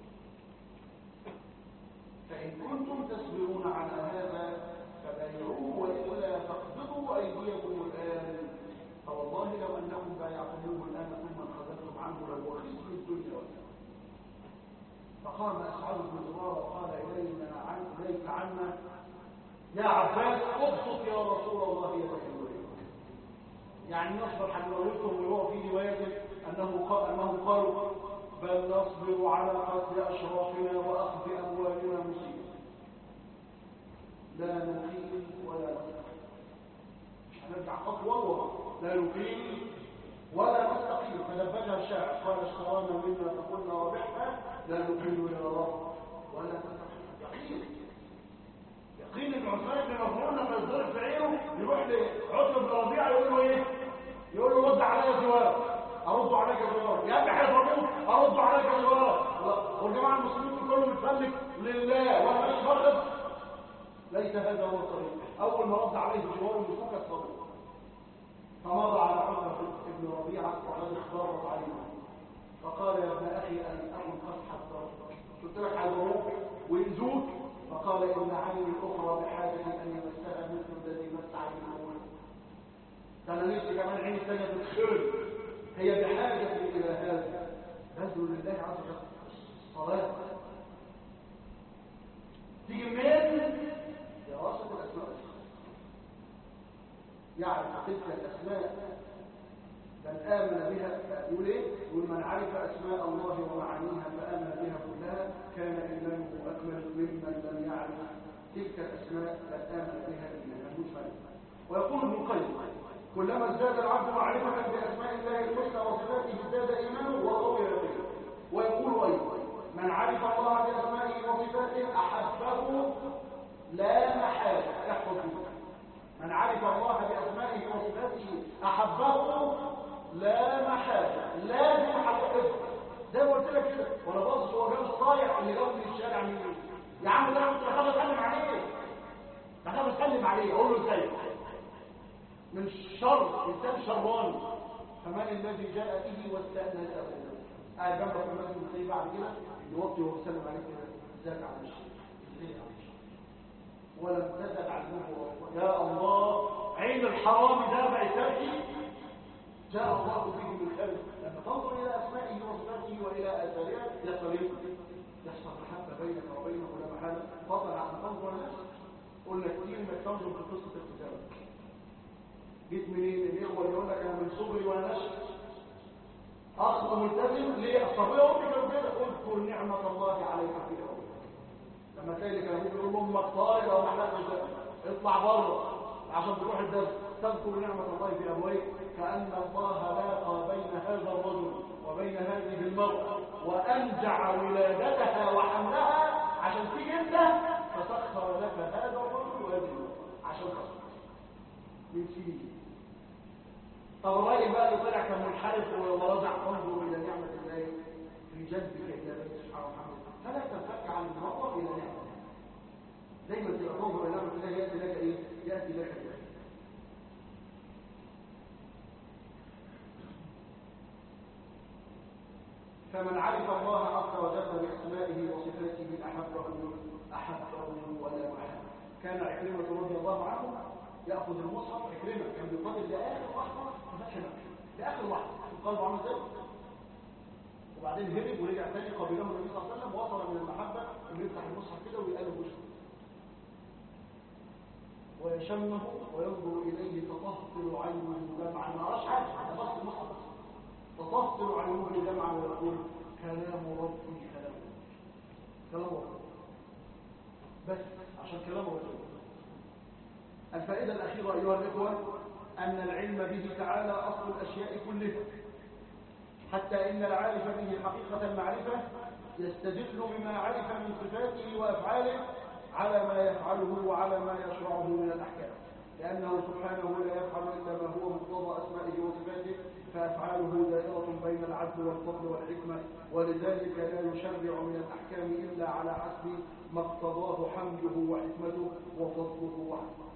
فان كنتم تصبرون على هذا فبايعوه والا فاقبضوا ايديكم الان فوالله لو انكم بايعتموه الان ثم انخذلتم عنه لهو خزي الدنيا والآخرة فقام أسعد بن زرارة وقال إلينا عن إليك عنا يا عباس ابسط يا رسول الله يدك الوليد يعني نصبر حنورثهم وهو في رواية أنه قال أنه قالوا بل نصبر على قتل أشرافنا وأخذ أموالنا مصيبة لا نقيل ولا نستقيم مش هنرجع خطوة ورا لا نقيل ولا نستقيم فنبذها الشاعر قال اشترانا منا فقلنا ربحنا لا نقيم الى الله ولا نستقيم يقين يقين ان عثمان بن مظلوم لما يضرب في عينه يروح لعتبه بن ربيعه يقول له ايه؟ يقول له رد عليا جواب ارد عليك جواب يا ابني هيضربوك ارد عليك جواب والجماعه المسلمين كلهم بتفلك لله وانا مش فاقد ليس هذا هو الطريق اول ما رد عليه جواب يفك الصبر فمر على عمر بن ربيعة وقد اخضرت عينه فقال يا ابن أخي أن أكن قد حذرتك قلت لك حذروك ويزوك فقال إن عيني الأخرى بحاجة أن يمسها مثل الذي مس عيني الأولى ده أنا نفسي كمان عيني الثانية تتخرج هي بحاجة إلى هذا بذل لله عز وجل الصلاة تيجي منين؟ دراسة الأسماء يعرف تلك الأسماء بل آمن بها يقول إيه؟ يقول من عرف أسماء الله ومعانيها فآمن بها كلها كان إيمانه أكمل ممن لم يعرف تلك الأسماء بل آمن بها إيمانا مجملا ويقول ابن القيم كلما ازداد العبد معرفة بأسماء الله الحسنى وصفاته ازداد إيمانه وقوي يقينه ويقول أيضا من عرف الله بأسمائه وصفاته أحبه لا محالة يحفظ به من عرف الله بأسمائه وصفاته أحبه لا محالة لازم حققه زي ما قلت لك كده وانا باصص هو جاب الصايع اللي جنب الشارع مين يا عم ده انا كنت بخاف اتكلم عليه بخاف اتكلم عليه اقول له ازاي من شر انسان شراني فمن الذي جاء به واستأنسه قاعد جنبك في المسجد زي بعد كده يوطي وهو بيسلم عليك كده ازيك يا عم الشيخ ازيك يا عم الشيخ ولم تزل عنه يا الله عين الحرام ده بقى تبكي جاء الله به من خلف لما تنظر الى اسمائه وصفاته والى اثارها يحصل ايه؟ يحصل محبه بينك وبينه ولا محاله فضلا عن تنظر لنفسك قلنا كتير انك تنظر في قصه التزامك جيت منين الاخوه اللي يقول لك انا من صغري وانا نشأ اخ ملتزم ليه الصبيه امي كانوا كده اذكر نعمه الله عليك في اولك لما تلاقي كان ابوك يقول لامك طارق او محلات اطلع بره عشان تروح الدرس تذكر نعمه الله في ابويك كان الله لاقى بين هذا الرجل وبين هذه المراه وانجع ولادتها وحملها عشان تيجي انت فسخر لك هذا الرجل وهذه المراه عشان خاطر من سنين طب الراجل بقى اللي طلع كان منحرف ورجع انظر الى نعمه الله في جذبك الى بيت سبحانه وتعالى فلا تنفك عن النظر الى نعمه دايما تبقى تنظر الى نعمه الله ياتي لك ايه ياتي لك الخير فمن عرف الله عز وجل باسمائه وصفاته احبه احبه ولا محبه كان عكرمه رضي الله عنه ياخذ المصحف عكرمه كان بيقاتل لاخر لحظه في فتح مكه لاخر لحظه قلبه عامل ازاي وبعدين هرب ورجع تاني قبله النبي صلى الله عليه وسلم وصل من المحبه انه يفتح المصحف كده ويقلب وشه ويشمه وينظر اليه تطهر عينه دمعا ما راش حاجه بس المصحف تطهر عينه دمعا ويقول كلام ربي كلام كلام ربي بس عشان كلام ربي الفائده الاخيره ايها الاخوه ان العلم به تعالى اصل الاشياء كلها حتى إن العارف به حقيقة المعرفة يستدل بما عرف من صفاته وأفعاله على ما يفعله وعلى ما يشرعه من الأحكام لأنه سبحانه لا يفعل إلا ما هو مقتضى أسمائه وصفاته فأفعاله دائرة بين العدل والفضل والحكمة ولذلك لا يشرع من الأحكام إلا على حسب ما اقتضاه حمده وحكمته وفضله وعدله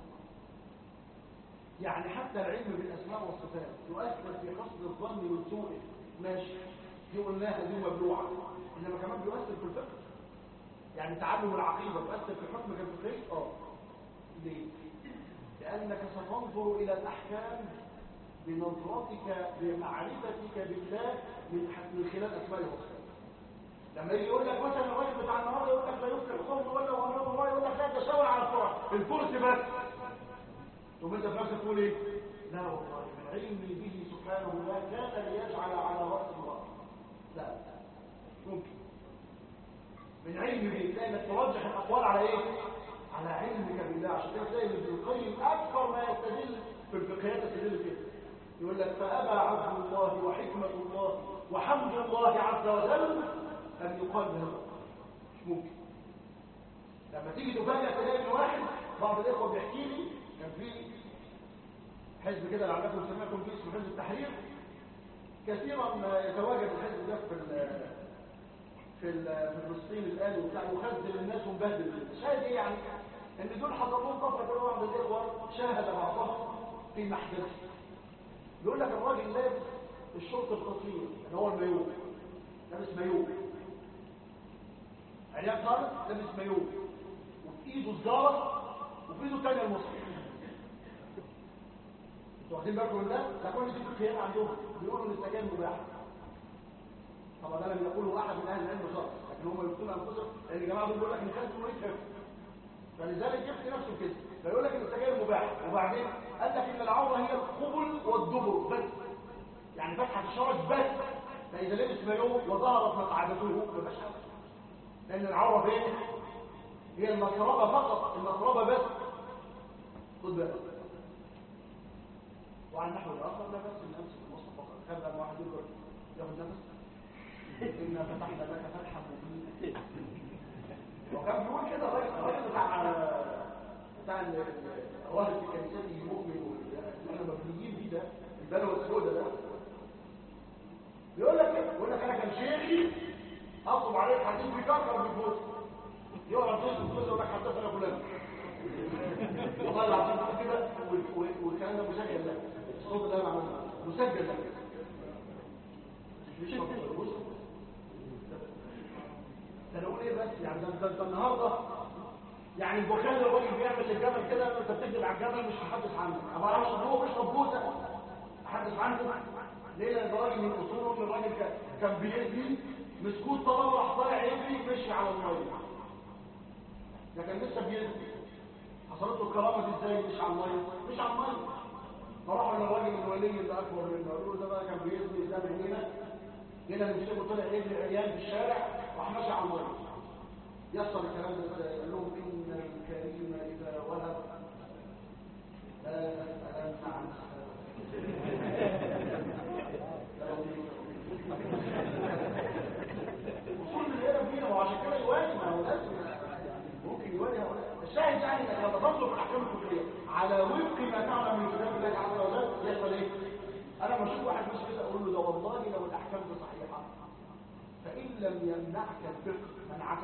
يعني حتى العلم بالأسماء والصفات يؤثر في حسن الظن من سوءه ماشي دي قلناها دي مبلوعة إنما كمان بيؤثر في الفقه يعني تعلم العقيدة يؤثر في حكمك الفقهي اه ليه؟ لأنك ستنظر إلى الأحكام بنظرتك بمعرفتك بالله من من خلال أسماء وصفاته لما يجي يقول لك مثلا الراجل بتاع النهارده يقول لك لا يفلح قوم ولا وامرض الله يقول لك لا تشاور على الفرع الكرسي بس ثم انت في نفسك تقول ايه لا والله من علمي به سبحانه ما كان ليجعل على راس الله لا ممكن من علم به تلاقي ترجح الاقوال على ايه على علمك بالله عشان كده تلاقي ابن القيم اكثر ما يستدل في الفقهيات يستدل كده يقول لك فابى عبد الله وحكمه الله وحمد الله عز وجل ان يقال له مش ممكن لما تيجي تفاجئ تلاقي ان واحد بعض الاخوه بيحكي لي كان في حزب كده لعلكم سمعتم فيه اسمه حزب التحرير كثيرا ما يتواجد الحزب ده في في في فلسطين الان وبتاع يخذل الناس ومبهدل الناس شاهد ايه يعني ان دول حصل لهم طفره كده واحد من الاخوه شاهد بعضهم في محدث يقول لك الراجل لابس الشرط القصير اللي هو المايوه لابس مايوه عريان خالص لابس مايوه وفي ايده الزاره وفي ايده الثانيه المصحف انتوا واخدين بالكم من ده؟ ده كل دي فقهيات عندهم بيقولوا ان السجاير مباحه طبعا ده لم يقوله احد من اهل العلم خالص لكن هم يقولون انفسهم لان الجماعه دول بيقول لك ان كانت مريض حفظ فلذلك جبت نفسه كده فيقول لك ان السجاير مباح وبعدين قال لك ان العوره هي القبل والدبر بس يعني فتحه الشرج بس فاذا لبس مايوه وظهرت مقعدته مبقاش لان العوره فين هي المقربه فقط المقربه بس خد بالك وعلى النحو الاخر لا بس ان امسك المصحف فقط خلى لما واحد يقدر ياخد نفس إنا فتحنا لك فتحا مبينا وكان بيقول كده الراجل الراجل بتاع بتاع الراهب في كنيسته المؤمن احنا مبنيين بيه ده البلوى السوداء ده بيقول لك كده بيقول لك انا كان شيخي اطلب عليه الحديث بيكرر بالجوز يقعد يوسف كله يقول لك حدثنا فلان والله العظيم كده والكلام ده مسجل لك الصوت ده انا مسجل لك مش مش ده نقول ايه بس يعني ده ده النهارده يعني البخاري الراجل بيعمل للجبل كده انت بتكذب على الجبل مش هحدث عنه ما بعرفش هو بيشرب بوسه احدث عنه ليه لان الراجل من اصوله ان الراجل كان بيجري مسكوت طلب راح طالع يجري مشي على الميه ده كان لسه بيجري حصلت له الكرامه دي ازاي مش على الميه مش على الميه فراحوا للراجل الولي اللي اكبر منه قالوا له ده بقى كان بيجري قدام هنا هنا اللي مسكه طلع يجري عيال في الشارع راح ماشي على الميه يحصل الكلام ده ازاي قال لهم ان الكريم اذا وهب لا تسالن عن وصول الهرب فينا وعشان كده يواجه ما هو لازم ممكن يواجه الشاهد يعني انك لما تنظر في الاحكام الفقهيه على وفق ما تعلم من كتاب الله عز وجل يحصل ايه؟ انا لما اشوف واحد مش كده اقول له ده والله لو الاحكام دي صحيحه فان لم يمنعك الفقه منعك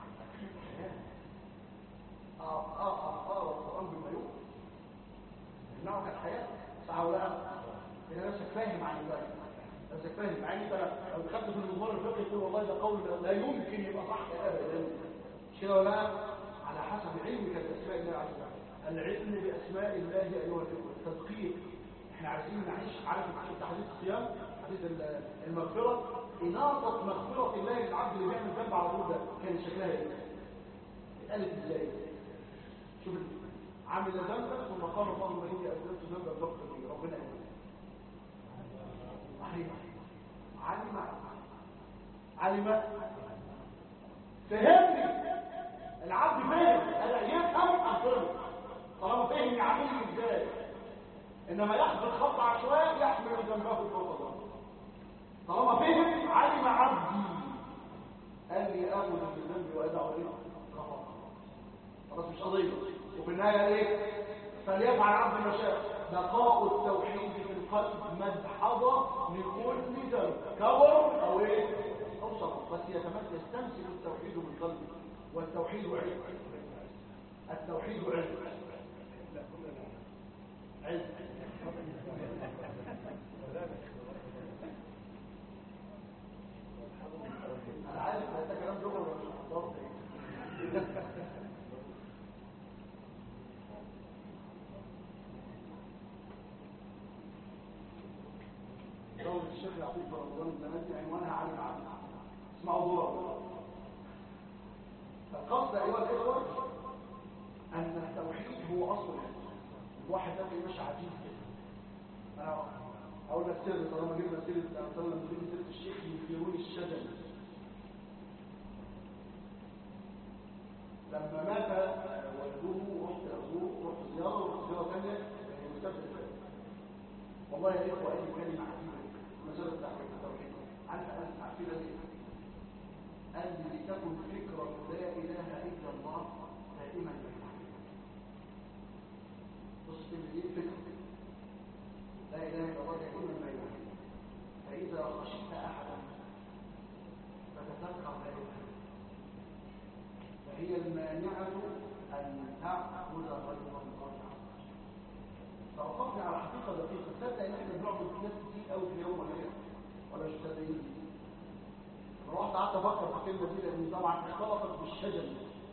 اه اه اه اه القران بما يؤمن يمنعك الحياه صح ولا لا؟ اذا نفسك فاهم عن ذلك نفسك فاهم مع ان انت لو دخلت في المضمار الفقهي تقول والله ده قول لا يمكن يبقى صح ابدا مش كده ولا لا؟ على حسب علمك باسماء الله عز وجل العلم باسماء الله ايها الاخوه التدقيق احنا عايزين نعيش عارف شفت حديث الصيام حديث المغفره اناقه مغفره الله للعبد اللي بيعمل ذنب على طول ده كان شكلها ايه؟ اتقالت ازاي؟ شوف عامل ذنبا ثم قال اللهم اني اذنبت ذنبا فاغفر لي ربنا يقول علم علم علم فهمني العبد فهم انا يفهم اغفر طالما فهم يعمل ازاي انما يحصل خط عشوائي يحمل ذنبه فوق الله طالما فهم علم عبدي قال لي اخذ من ذنبي وادعو اليه غفر خلاص مش قضيه وفي النهايه ايه فليفعل عبد ما شاء بقاء التوحيد في القلب مدحضة لكل ذنب كبر او ايه او صغر بس يتمثل يستمسك التوحيد بالقلب والتوحيد علم التوحيد علم علم انا عارف ان ده كلام لغه ولا مش هتضبط دولة الشيخ يعقوب في رمضان الزمان عنوانها عن العالم اسمعوا دورة فالقصد أيها الإخوة أن التوحيد هو أصل العلم الواحد ده مش عجيب كده أنا أقول لك سر طالما جبنا سيرة طالما جبنا سيرة الشيخ يثيرون الشجن لما مات والده رحت أزوره رحت زيارة ورحت زيارة ثانية مستشفى والله يا إخوة أي كلمة عجيبة مسألة تحقيق التوحيد عارف أنا عارفين ليه؟ قال لي لتكن فكرة لا إله إلا الله دائما بص دي فكرة لا إله إلا الله دائما ما يوحي فإذا خشيت أحدا فتذكر لا إله فهي المانعة أن تعبد غير الله فوقفنا على حقيقة دقيقة تصدق ان احنا بنعبد ناس كتير قوي في اليوم ولا ايه ولا مش مصدقين رحت قعدت افكر في الكلمه دي لان طبعا اختلطت بالشجن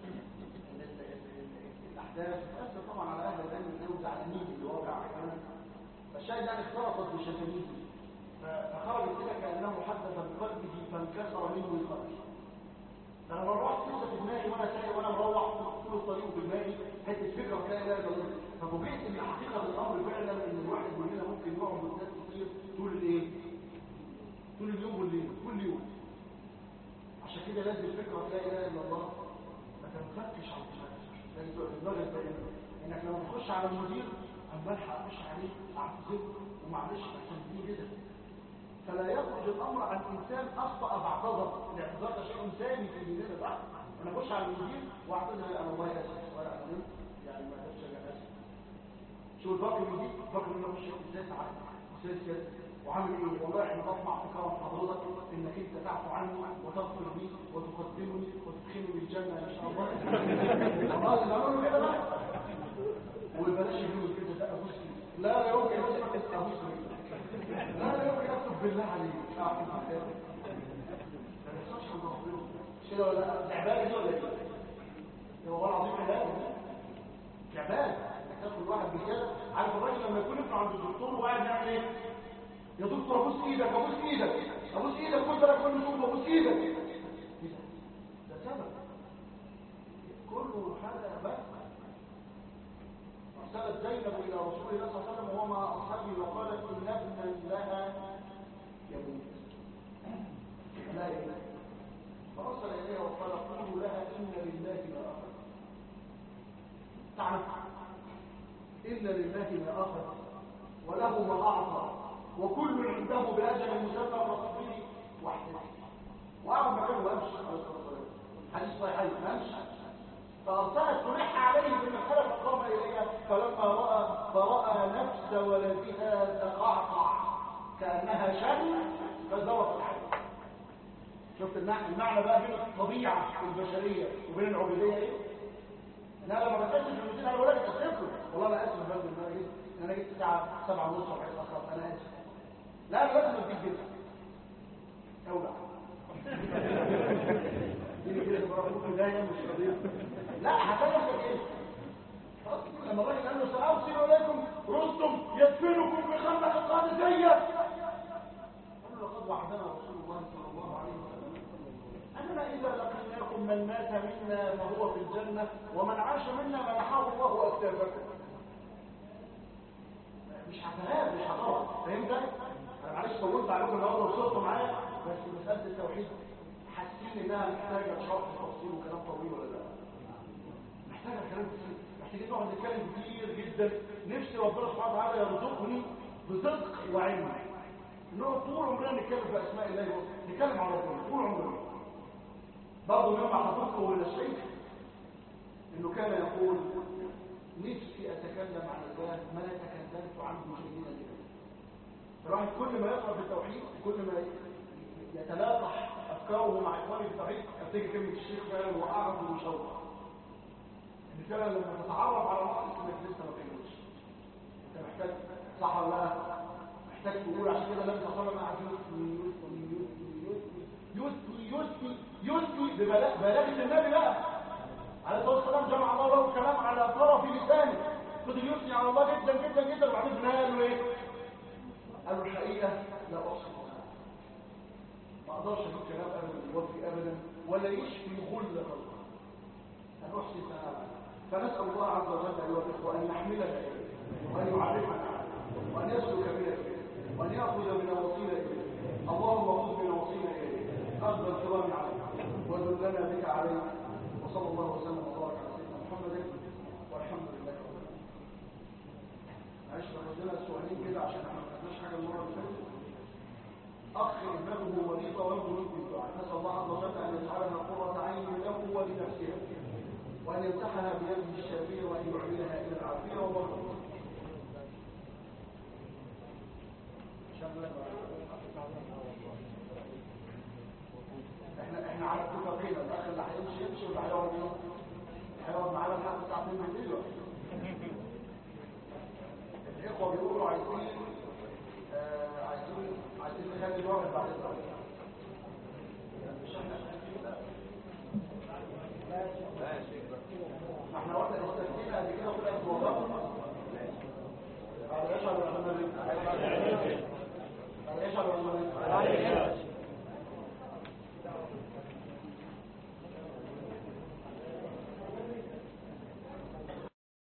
الاحداث بتاثر طبعا على اهل العلم كانوا زعلانين بالواقع احيانا فالشاهد يعني اختلطت بشجنيه فخرجت كده كانه حدث بقلبه فانكسر منه القلب فلما رحت لسه في دماغي وانا سايق وانا مروح طول الطريق في دماغي حته فكره لا اله الا الله ففوجئت ان حقيقه الامر فعلا ان الواحد مننا ممكن يقعد ناس كتير طول الايه طول اليوم والليل كل يوم عشان كده لازم الفكره لا اله الا الله ما تنفكش عن دماغك لازم تبقى في دماغك دايما انك لما تخش على المدير اما الحق اخش عليه اعتذر ومعلش احسن دي كده فلا يخرج الامر عن انسان اخطا فاعتذر الاعتذار ده شيء ثاني في ديننا بقى انا اخش على المدير واعتذر انا والله اسف ولا انا يعني ما قدرتش انا اسف شو الباقي من دي الباقي من اخش ازاي تعالى ازاي كده وعامل ايه والله احنا بطمع في كرم حضرتك انك انت تعفو عني وتغفر لي وتقدمني وتدخلني الجنه ان شاء الله خلاص نعمل كده بقى وبلاش يقولوا كده ده ابوس لا لا يمكن اسمك ابوس لا لا يمكن اكتب بالله عليك اعطي بالله كده ولا تعبان دي ولا ايه هو العظيم عباده دي عباده تاخد واحد بكده عارف الراجل لما يكون ابنه عند الدكتور وقاعد يعمل ايه يا دكتور ابوس ايدك ابوس ايدك ابوس ايدك خد بالك من النصوص ابوس ايدك ده سبب كله هذا بس ارسلت زينب الى رسول الله صلى الله عليه وسلم وهو مع اصحابه وقالت ان ابنا لها يموت لا يموت فارسل اليها وقال قولوا لها ان لله ما اخذ تعرف ان لله ما اخذ وله ما اعطى وكل عنده باجل مسمى فاصبري واحتسبي واعرف مكانه وامشي عليه الصلاه والسلام حديث صحيح امشي فارسلت تلح عليه بالمساله فقام اليها فلما راى فراى نفس ولدها تقعقع كانها شن فزرت الحياه شفت المعنى المعنى بقى بين الطبيعه البشريه وبين العبوديه ايه ان انا لما بتاسف في المدينه على ولادي اسف والله انا اسف يا فندم انا جيت انا جيت الساعه 7 ونص ولا اتاخرت انا اسف لا انا لازم اديك جدا اولع دي كده برافو دايما مش قضيه لا هتعرف ايه لما الراجل قال له سأرسل إليكم رستم يدفنكم في خندق القادسية قال له لقد وعدنا رسول الله صلى الله عليه وسلم أننا إذا لقيناكم من مات منا فهو في الجنة ومن عاش منا منحاه الله أكتافكم مش حسنات مش حضارة فهمت؟ أنا معلش طولت عليكم النهارده وصلتوا معايا بس مسألة التوحيد حاسين إنها محتاجة شرح تفصيل وكلام طويل ولا لا؟ محتاجة كلام كتير محتاجين نقعد نتكلم كتير جدا نفسي ربنا سبحانه وتعالى يرزقني بصدق وعلم نقعد طول عمرنا نتكلم في اسماء الله نتكلم على ربنا طول عمرنا برضه مما حفظته من الشيخ انه كان يقول نفسي اتكلم عن الله ما تكلمت عنه جيدا الان الواحد كل ما يقرا في التوحيد كل ما يتلاقح افكاره مع اخوانه في التوحيد افتكر كلمه الشيخ فعلا واعرض وشوق ان فعلا لما تتعرف على الله اسمك لسه ما كملتش انت محتاج صح ولا لا محتاج تقول عشان كده النبي صلى الله عليه وسلم قاعد يثني يثني يثني يثني يثني يثني ببلاغه النبي بقى عليه الصلاه والسلام جمع الله له الكلام على طرف لسانه فضل يثني على الله جدا جدا جدا وبعدين في النهايه قال له ايه؟ قال له الحقيقه لا احصي ما اقدرش اقول كلام ابدا يوفي ابدا ولا يشفي غل خلقه ان احصي ثناء فنسال الله عز وجل ايها الاخوه ان يحملنا اليه وان يعرفنا وان يسلك بنا وان ياخذ من وصينا اليه اللهم خذ من وصينا اليه اخذ الكرام عليك ودلنا بك عليك وصلى الله وسلم وبارك على سيدنا محمد والحمد لله رب العالمين معلش لنا سؤالين كده عشان ما خدناش حاجه المره اللي فاتت اخ ابنه مريضه ويرجو منكم الدعاء نسال الله عز وجل ان يجعلنا قره عين له ولنفسها وان يمسحها بيده الشافيه وان يعملها الى العافيه والله احنا احنا على اتفاقين الاخ اللي هيمشي يمشي واللي هيقعد هيقعد معانا لحد الساعه 2 بالليل